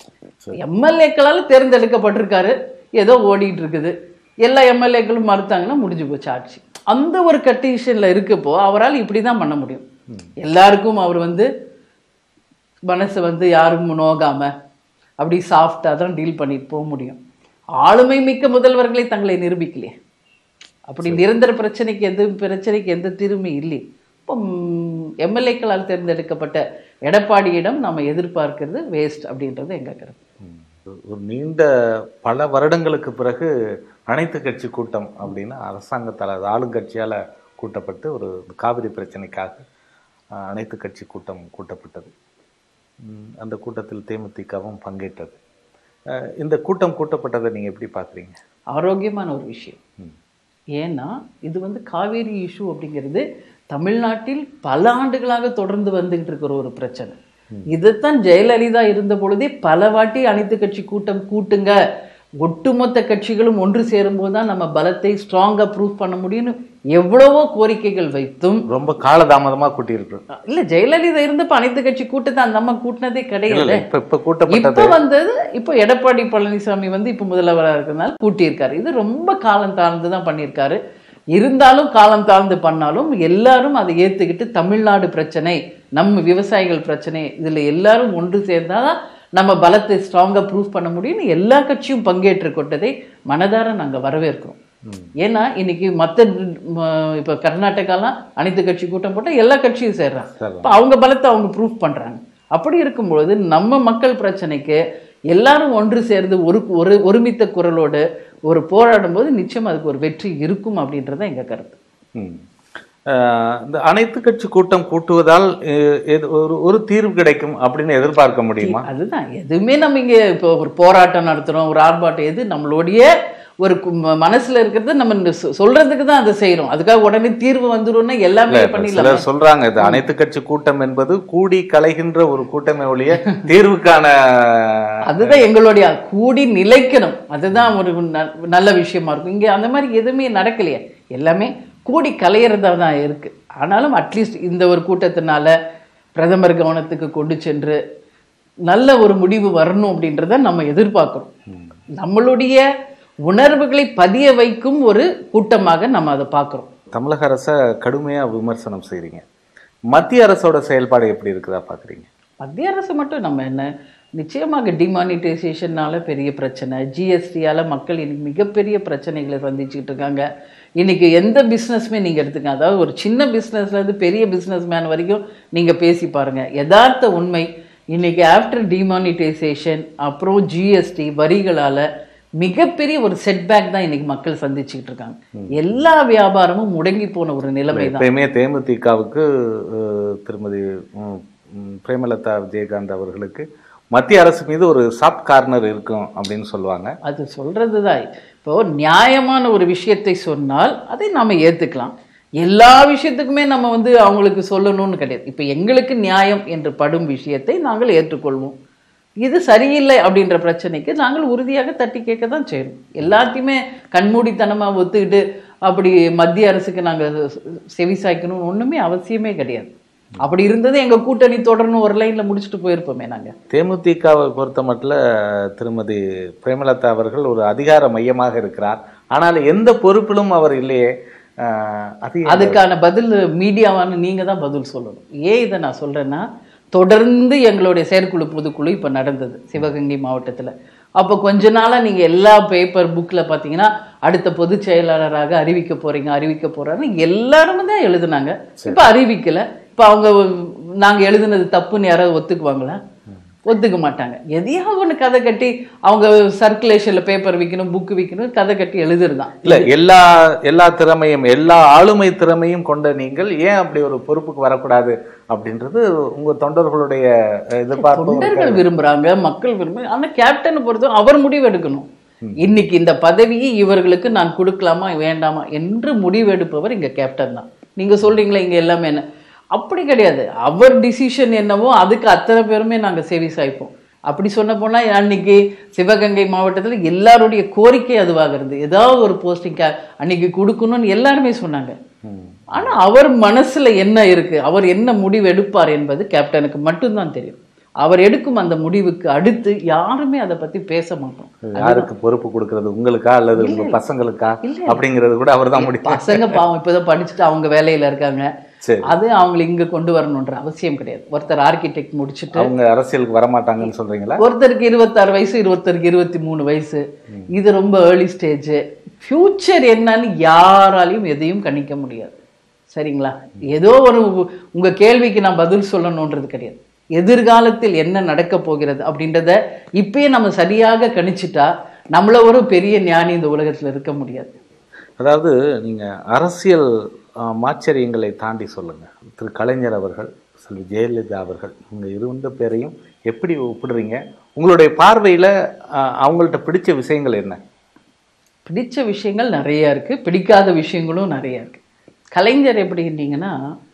எம்எல்ஏக்களால் தேர்ந்தெடுக்கப்பட்டிருக்காரு ஏதோ ஓடிட்டு இருக்குது எல்லா எம்எல்ஏக்களும் மறுத்தாங்கன்னா முடிஞ்சு போச்சு ஆட்சி அந்த ஒரு கண்டிஷன்ல இருக்கப்போ அவரால் இப்படி தான் பண்ண முடியும் எல்லாருக்கும் அவர் வந்து மனசு வந்து யாரும் நோகாம அப்படி சாஃப்டாக தான் டீல் பண்ணிட்டு போக முடியும் ஆளுமை மிக்க முதல்வர்களை தங்களை நிரூபிக்கலையே அப்படி நிரந்தர பிரச்சனைக்கு எந்த பிரச்சனைக்கு எந்த தீர்வுமே இல்லை இப்போ எம்எல்ஏக்களால் தேர்ந்தெடுக்கப்பட்ட எடப்பாடியிடம் நம்ம எதிர்பார்க்கிறது வேஸ்ட் அப்படின்றது எங்க கருத்து
ஒரு நீண்ட பல வருடங்களுக்கு பிறகு அனைத்து கட்சி கூட்டம் அப்படின்னு அரசாங்கத்தால் அது ஆளுங்கட்சியால கூட்டப்பட்டு ஒரு காவிரி பிரச்சனைக்காக அஹ், அனைத்து கட்சி கூட்டம் கூட்டப்பட்டது ம், அந்த கூட்டத்தில் தேமுதிகவும் பங்கேற்றது அஹ், இந்த கூட்டம் கூட்டப்பட்டதை நீங்க எப்படி பார்க்குறீங்க
ஆரோக்கியமான ஒரு விஷயம்
ம்.
ஏன்னா இது வந்து காவேரி இஷ்யூ அப்படிங்கிறது தமிழ்நாட்டில் பல ஆண்டுகளாக தொடர்ந்து வந்துகிட்டு இருக்கிற ஒரு பிரச்சனை இதைத்தான் ஜெயலலிதா இருந்த பொழுதே பல வாட்டி அனைத்து கட்சி கூட்டம் கூட்டுங்க ஒட்டுமொத்த கட்சிகளும் ஒன்று சேரும்போது தான் நம்ம பலத்தை ஸ்ட்ராங்கா ப்ரூவ் பண்ண முடியும்னு எவ்வளவோ கோரிக்கைகள் வைத்தும்
ரொம்ப காலதாமதமா கூட்டியிருக்கு
இல்ல ஜெயலலிதா இருந்தப்ப அனைத்து கட்சி கூட்டத்தை அந்த அம்மா கூட்டினதே
இல்ல,
கிடையாது
இல்ல, இப்ப இப்ப கூட்டப்பட்டது
இப்ப வந்தது இப்போ எடப்பாடி பழனிசாமி வந்து இப்ப முதல்வரா இருக்கிறதுனால கூட்டியிருக்காரு இது ரொம்ப காலம் தாழ்ந்து தான் பண்ணியிருக்காரு இருந்தாலும் காலம் தாழ்ந்து பண்ணாலும் எல்லாரும் அதை ஏத்துக்கிட்டு தமிழ்நாடு பிரச்சனை நம்ம விவசாயிகள் பிரச்சனை இதுல எல்லாரும் ஒன்று சேர்ந்தாதான் நம்ம பலத்தை ஸ்ட்ராங்கா ப்ரூவ் பண்ண முடியும்னு எல்லா கட்சியும் பங்கேற்று கொண்டதை மனதார நாங்க வரவேற்கிறோம் ஏன்னா இன்னைக்கு மத்த ம, இப்ப கர்நாடகாலாம் அனைத்து கட்சி கூட்டம் போட்டா எல்லா கட்சியும் சேர்றாங்க
சரி.
இப்ப அவங்க பலத்தை அவங்க ப்ரூஃப் பண்றாங்க அப்படி இருக்கும்பொழுது நம்ம மக்கள் பிரச்சனைக்கு எல்லாரும் ஒன்று சேர்ந்து ஒரு ஒரு ஒருமித்த குரலோடு ஒரு போராடும் போது நிச்சயம் அதுக்கு ஒரு வெற்றி இருக்கும் அப்படின்றது தான் எங்க கருத்து
ம். அஹ், இந்த அனைத்து கட்சி கூட்டம் கூட்டுவதால் அஹ், எது- ஒரு ஒரு தீர்வு கிடைக்கும் அப்படின்னு எதிர்பார்க்க முடியுமா
அதுதான் எதுவுமே நம்ம இங்க இப்போ ஒரு போராட்டம் நடத்துறோம் ஒரு ஆர்ப்பாட்டம் எது நம்மளுடைய ஒரு கு- ம- மனசுல இருக்கிறது நம்ம இந்த சொ- சொல்றதுக்கு தான் அதை செய்றோம் அதுக்காக உடனே தீர்வு வந்துரும்னா எல்லாமே பண்ணிடலாம்
சிலர் சொல்றாங்க இது அனைத்து கட்சி கூட்டம் என்பது கூடி கலைகின்ற ஒரு கூட்டமே ஒழிய தீர்வுக்கான
அதுதான் எங்களுடைய கூடி நிலைக்கணும் அதுதான் ஒரு ந- நல்ல விஷயமா இருக்கும் இங்க அந்த மாதிரி எதுவுமே நடக்கலையே எல்லாமே கூடி கலையிறதா தான் இருக்கு ஆனாலும் அட்லீஸ்ட் இந்த ஒரு கூட்டத்தினால பிரதமர் கவனத்துக்கு கொண்டு சென்று நல்ல ஒரு முடிவு வரணும் அப்படின்றத நம்ம எதிர்பார்க்கிறோம் நம்மளுடைய உணர்வுகளை பதிய வைக்கும் ஒரு கூட்டமாக நம்ம அதை பார்க்குறோம்
தமிழக அரசை கடுமையா விமர்சனம் செய்றீங்க மத்திய அரசோட செயல்பாடு எப்படி இருக்குதா பாக்குறீங்க
மத்திய அரசு மட்டும் நம்ம என்ன நிச்சயமாக டிமானிட்டைசேஷனால பெரிய பிரச்சனை ஜிஎஸ்டியால மக்கள் இன்னைக்கு மிகப்பெரிய பிரச்சனைகளை சந்திச்சுக்கிட்டு இருக்காங்க இன்னைக்கு எந்த பிஸ்னஸ்மே நீங்க எடுத்துக்க அதாவது ஒரு சின்ன பிஸ்னஸ்ல இருந்து பெரிய பிஸ்னஸ் மேன் வரைக்கும் நீங்க பேசி பாருங்க யதார்த்த உண்மை இன்னைக்கு ஆஃப்டர் டிமானிட்டைசேஷன் அப்புறம் ஜிஎஸ்டி வரிகளால மிகப்பெரிய ஒரு செட்பேக் தான் இன்னைக்கு மக்கள் சந்திச்சுக்கிட்டு இருக்காங்க எல்லா வியாபாரமும் முடங்கி போன ஒரு நிலைமை தான்
எப்பயுமே தேமுதிகவுக்கு அஹ், திருமதி ம், ம், பிரேமலதா விஜயகாந்த் அவர்களுக்கு மத்திய அரசு மீது ஒரு சாஃப்ட் கார்னர் இருக்கும் அப்படின்னு சொல்லுவாங்க
அது சொல்றது தான் இப்போ நியாயமான ஒரு விஷயத்தை சொன்னால் அதை நாம ஏத்துக்கலாம் எல்லா விஷயத்துக்குமே நம்ம வந்து அவங்களுக்கு சொல்லணும்னு கிடையாது இப்போ எங்களுக்கு நியாயம் என்று படும் விஷயத்தை நாங்கள் ஏற்றுக்கொள்வோம் இது சரியில்லை அப்படின்ற பிரச்சனைக்கு நாங்கள் உறுதியாக தட்டி கேட்க தான் செய்யணும் எல்லாத்தையுமே கண்மூடித்தனமா ஒத்துக்கிட்டு அப்படி மத்திய அரசுக்கு நாங்கள் செவி சாய்க்கணும்னு ஒண்ணுமே அவசியமே கிடையாது அப்படி இருந்தது எங்க கூட்டணி தொடர்ந்து ஒரு லைன்ல முடிச்சுட்டு போயிருப்போமே நாங்க
தேமுதிகவை பொறுத்த மட்டும் திருமதி பிரேமலதா அவர்கள் ஒரு அதிகார மையமாக இருக்கிறார் ஆனால் எந்த பொறுப்பிலும் அவர் இல்லையே அஹ், அது
அதுக்கான பதில் மீடியாவான நீங்க தான் பதில் சொல்லணும் ஏன் இதை நான் சொல்றேன்னா தொடர்ந்து எங்களுடைய செயற்குழு பொதுக்குழு இப்போ நடந்தது சிவகங்கை மாவட்டத்துல அப்போ கொஞ்ச நாளா நீங்க எல்லா பேப்பர் புக்ல பார்த்தீங்கன்னா அடுத்த பொதுச் செயலாளராக அறிவிக்க போறீங்க அறிவிக்க போறாருன்னு எல்லாருமே தான் எழுதுனாங்க இப்போ அறிவிக்கல இப்போ அவங்க நாங்க எழுதுனது தப்புன்னு யாராவது ஒத்துக்குவாங்களா ஒத்துக்க மாட்டாங்க எதையாவது ஒன்று கதை கட்டி அவங்க சர்க்குலேஷன்ல பேப்பர் விற்கணும் புக்கு விற்கணும் கதை கட்டி எழுதுறதுதான்
இல்ல எல்லா எல்லா திறமையும் எல்லா ஆளுமை திறமையும் கொண்ட நீங்கள் ஏன் அப்படி ஒரு பொறுப்புக்கு வரக்கூடாது அப்படின்றது உங்க தொண்டர்களுடைய அஹ், எதிர்பார்ப்பு ஒரு
தொண்டர்கள் விரும்புறாங்க மக்கள் விரும்புறாங்க ஆனா கேப்டன் பொறுத்த அவர் முடிவு எடுக்கணும் இன்னைக்கு இந்த பதவியை இவர்களுக்கு நான் கொடுக்கலாமா வேண்டாமா என்று முடிவெடுப்பவர் இங்க கேப்டன் தான் நீங்க சொல்றீங்களே இங்க எல்லாமே என்ன அப்படி கிடையாது அவர் டிசிஷன் என்னவோ அதுக்கு அத்தனை பேருமே நாங்க செவி சாய்ப்போம் அப்படி சொன்ன போனா அன்னைக்கு சிவகங்கை மாவட்டத்துல எல்லாருடைய கோரிக்கை அதுவாக இருந்து ஏதாவது ஒரு போஸ்டிங் அன்னைக்கு கொடுக்கணும்னு எல்லாருமே சொன்னாங்க
ம்.
ஆனா அவர் மனசுல என்ன இருக்கு அவர் என்ன முடிவு எடுப்பார் என்பது கேப்டனுக்கு மட்டும்தான் தெரியும் அவர் எடுக்கும் அந்த முடிவுக்கு அடுத்து யாருமே அதை பத்தி பேச மாட்டோம்
யாருக்கு பொறுப்பு கொடுக்கறது உங்களுக்கா அல்லது உங்க பசங்களுக்கா
இல்ல.
அப்படிங்கிறது கூட அவர்தான் முடியும்
பசங்க பாவம் இப்பதான் படிச்சுட்டு அவங்க வேலையில இருக்காங்க
சரி
அது அவங்களை இங்க கொண்டு வரணுன்ற அவசியம் கிடையாது ஒருத்தர் ஆர்கிடெக்ட் முடிச்சுட்டு
அவங்க அரசியலுக்கு வரமாட்டாங்கன்னு சொல்றீங்களா
ஒருத்தருக்கு இருபத்தாறு வயசு ஒருத்தருக்கு இருபத்தி மூணு வயசு இது ரொம்ப ஏர்லி ஸ்டேஜ் ஃபியூச்சர் என்னன்னு யாராலையும் எதையும் கணிக்க முடியாது சரிங்களா ஏதோ ஒரு உ- உங்க கேள்விக்கு நான் பதில் சொல்லணுன்றது கிடையாது எதிர்காலத்தில் என்ன நடக்க போகிறது அப்படின்றத இப்பயே நம்ம சரியாக கணிச்சிட்டா நம்மள ஒரு பெரிய ஞானி இந்த உலகத்துல இருக்க முடியாது
அதாவது நீங்க அரசியல் அஹ், மாச்சரியங்களை தாண்டி சொல்லுங்க திரு கலைஞர் அவர்கள் செல்வி ஜெயலலிதா அவர்கள் உங்க இரண்டு பேரையும் எப்படி ஒப்பிடுறீங்க உங்களுடைய பார்வையில அஹ், அவங்கள்ட்ட பிடிச்ச விஷயங்கள் என்ன
பிடிச்ச விஷயங்கள் நிறைய இருக்கு பிடிக்காத விஷயங்களும் நிறைய இருக்கு கலைஞர் எப்படின்னீங்கன்னா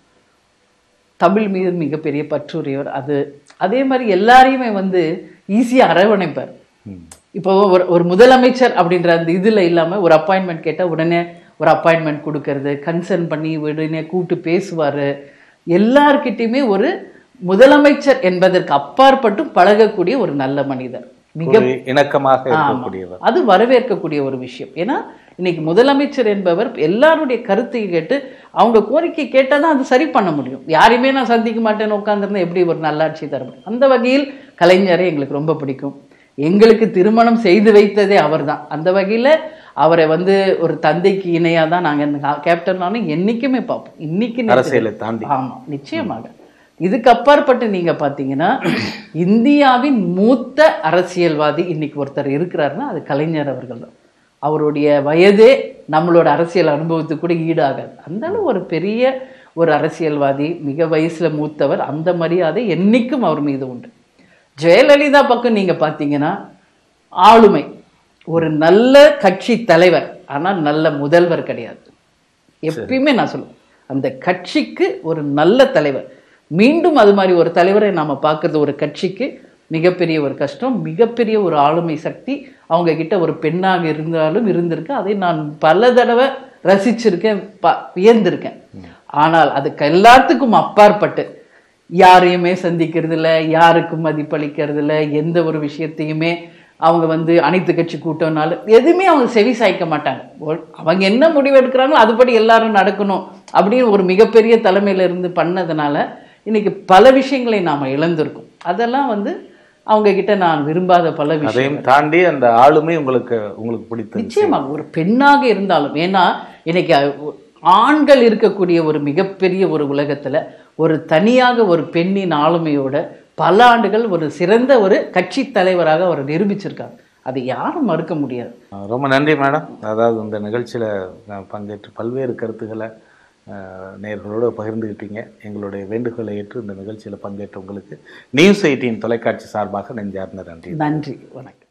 தமிழ் மீது மிகப்பெரிய பற்றுரியவர் அது அதே மாதிரி எல்லாரையுமே வந்து ஈஸியாக அரவணைப்பார்
ம்.
இப்போ ஒரு ஒரு முதலமைச்சர் அப்படின்ற அந்த இதுல இல்லாம ஒரு அப்பாயின்மெண்ட் கேட்டா உடனே ஒரு அப்பாயின்மெண்ட் கொடுக்கறது கன்சர்ன் பண்ணி உடனே கூப்பிட்டு பேசுவாரு எல்லார்கிட்டயுமே ஒரு முதலமைச்சர் என்பதற்கு அப்பாற்பட்டு பழகக்கூடிய ஒரு நல்ல மனிதர் மிக
ஒரு இணக்கமாக
ஆமா.
இருக்கக்கூடியவர்
அது வரவேற்கக்கூடிய ஒரு விஷயம் ஏன்னா இன்னைக்கு முதலமைச்சர் என்பவர் எல்லாருடைய கருத்தை கேட்டு அவங்க கோரிக்கை கேட்டால் தான் அது சரி பண்ண முடியும் யாரையுமே நான் சந்திக்க மாட்டேன்னு உட்காந்துருந்தா எப்படி ஒரு நல்லாட்சி தர முடியும் அந்த வகையில் கலைஞரை எங்களுக்கு ரொம்ப பிடிக்கும் எங்களுக்கு திருமணம் செய்து வைத்ததே அவர்தான் அந்த வகையில அவரை வந்து ஒரு தந்தைக்கு இணையா தான் நாங்க இந்த கேப்டன் நானும் என்னைக்குமே பார்ப்போம் இன்னைக்கு நேத்து-
அரசியலை தாண்டி
ஆமா நிச்சயமாக இதுக்கு அப்பாற்பட்டு நீங்க பாத்தீங்கன்னா இந்தியாவின் மூத்த அரசியல்வாதி இன்னைக்கு ஒருத்தர் இருக்கிறாருன்னா அது கலைஞர் அவர்கள் தான் அவருடைய வயதே நம்மளோட அரசியல் அனுபவத்துக்கு கூட ஈடாகாது அந்த அளவு ஒரு பெரிய ஒரு அரசியல்வாதி மிக வயசுல மூத்தவர் அந்த மரியாதை என்னைக்கும் அவர் மீது உண்டு ஜெயலலிதா பக்கம் நீங்க பாத்தீங்கன்னா ஆளுமை ஒரு நல்ல கட்சி தலைவர் ஆனால் நல்ல முதல்வர் கிடையாது எப்பயுமே நான் சொல்லுவேன் அந்த கட்சிக்கு ஒரு நல்ல தலைவர் மீண்டும் அது மாதிரி ஒரு தலைவரை நாம பார்க்கறது ஒரு கட்சிக்கு மிகப்பெரிய ஒரு கஷ்டம் மிகப்பெரிய ஒரு ஆளுமை சக்தி அவங்க கிட்ட ஒரு பெண்ணாக இருந்தாலும் இருந்திருக்கு அதை நான் பல தடவை ரசிச்சிருக்கேன் ப- வியந்திருக்கேன் ஆனால் அதுக்கு எல்லாத்துக்கும் அப்பாற்பட்டு யாரையுமே சந்திக்கிறது இல்ல யாருக்கும் மதிப்பளிக்கிறது இல்ல எந்த ஒரு விஷயத்தையுமே அவங்க வந்து அனைத்து கட்சி கூட்டம்னாலும் எதுவுமே அவங்க செவி சாய்க்க மாட்டாங்க ஒரு- அவங்க என்ன முடிவு எடுக்கிறாங்களோ அதுபடி எல்லாரும் நடக்கணும் அப்படின்னு ஒரு மிகப்பெரிய தலைமையில இருந்து பண்ணதுனால இன்னைக்கு பல விஷயங்களை நாம இழந்திருக்கோம் அதெல்லாம் வந்து அவங்க கிட்ட நான் விரும்பாத பல விஷயம்
அதையும் தாண்டி அந்த ஆளுமை உங்களுக்கு உங்களுக்கு பிடித்தது
நிச்சயமாக ஒரு பெண்ணாக இருந்தாலும் ஏன்னா இன்னைக்கு அ- ஆண்கள் இருக்கக்கூடிய ஒரு மிகப்பெரிய ஒரு உலகத்துல ஒரு தனியாக ஒரு பெண்ணின் ஆளுமையோட பல ஆண்டுகள் ஒரு சிறந்த ஒரு கட்சி தலைவராக அவர் நிரூபிச்சிருக்காங்க அதை யாரும் மறுக்க முடியாது
ரொம்ப நன்றி மேடம் அதாவது இந்த நிகழ்ச்சியில் நான் பங்கேற்று பல்வேறு கருத்துக்களை அஹ், நேயர்களோடு பகிர்ந்துக்கிட்டீங்க எங்களுடைய வேண்டுகோளை ஏற்று இந்த நிகழ்ச்சியில் பங்கேற்ற உங்களுக்கு நியூஸ் எயிட்டின் தொலைக்காட்சி சார்பாக நெஞ்சார்ந்த நன்றி
நன்றி வணக்கம்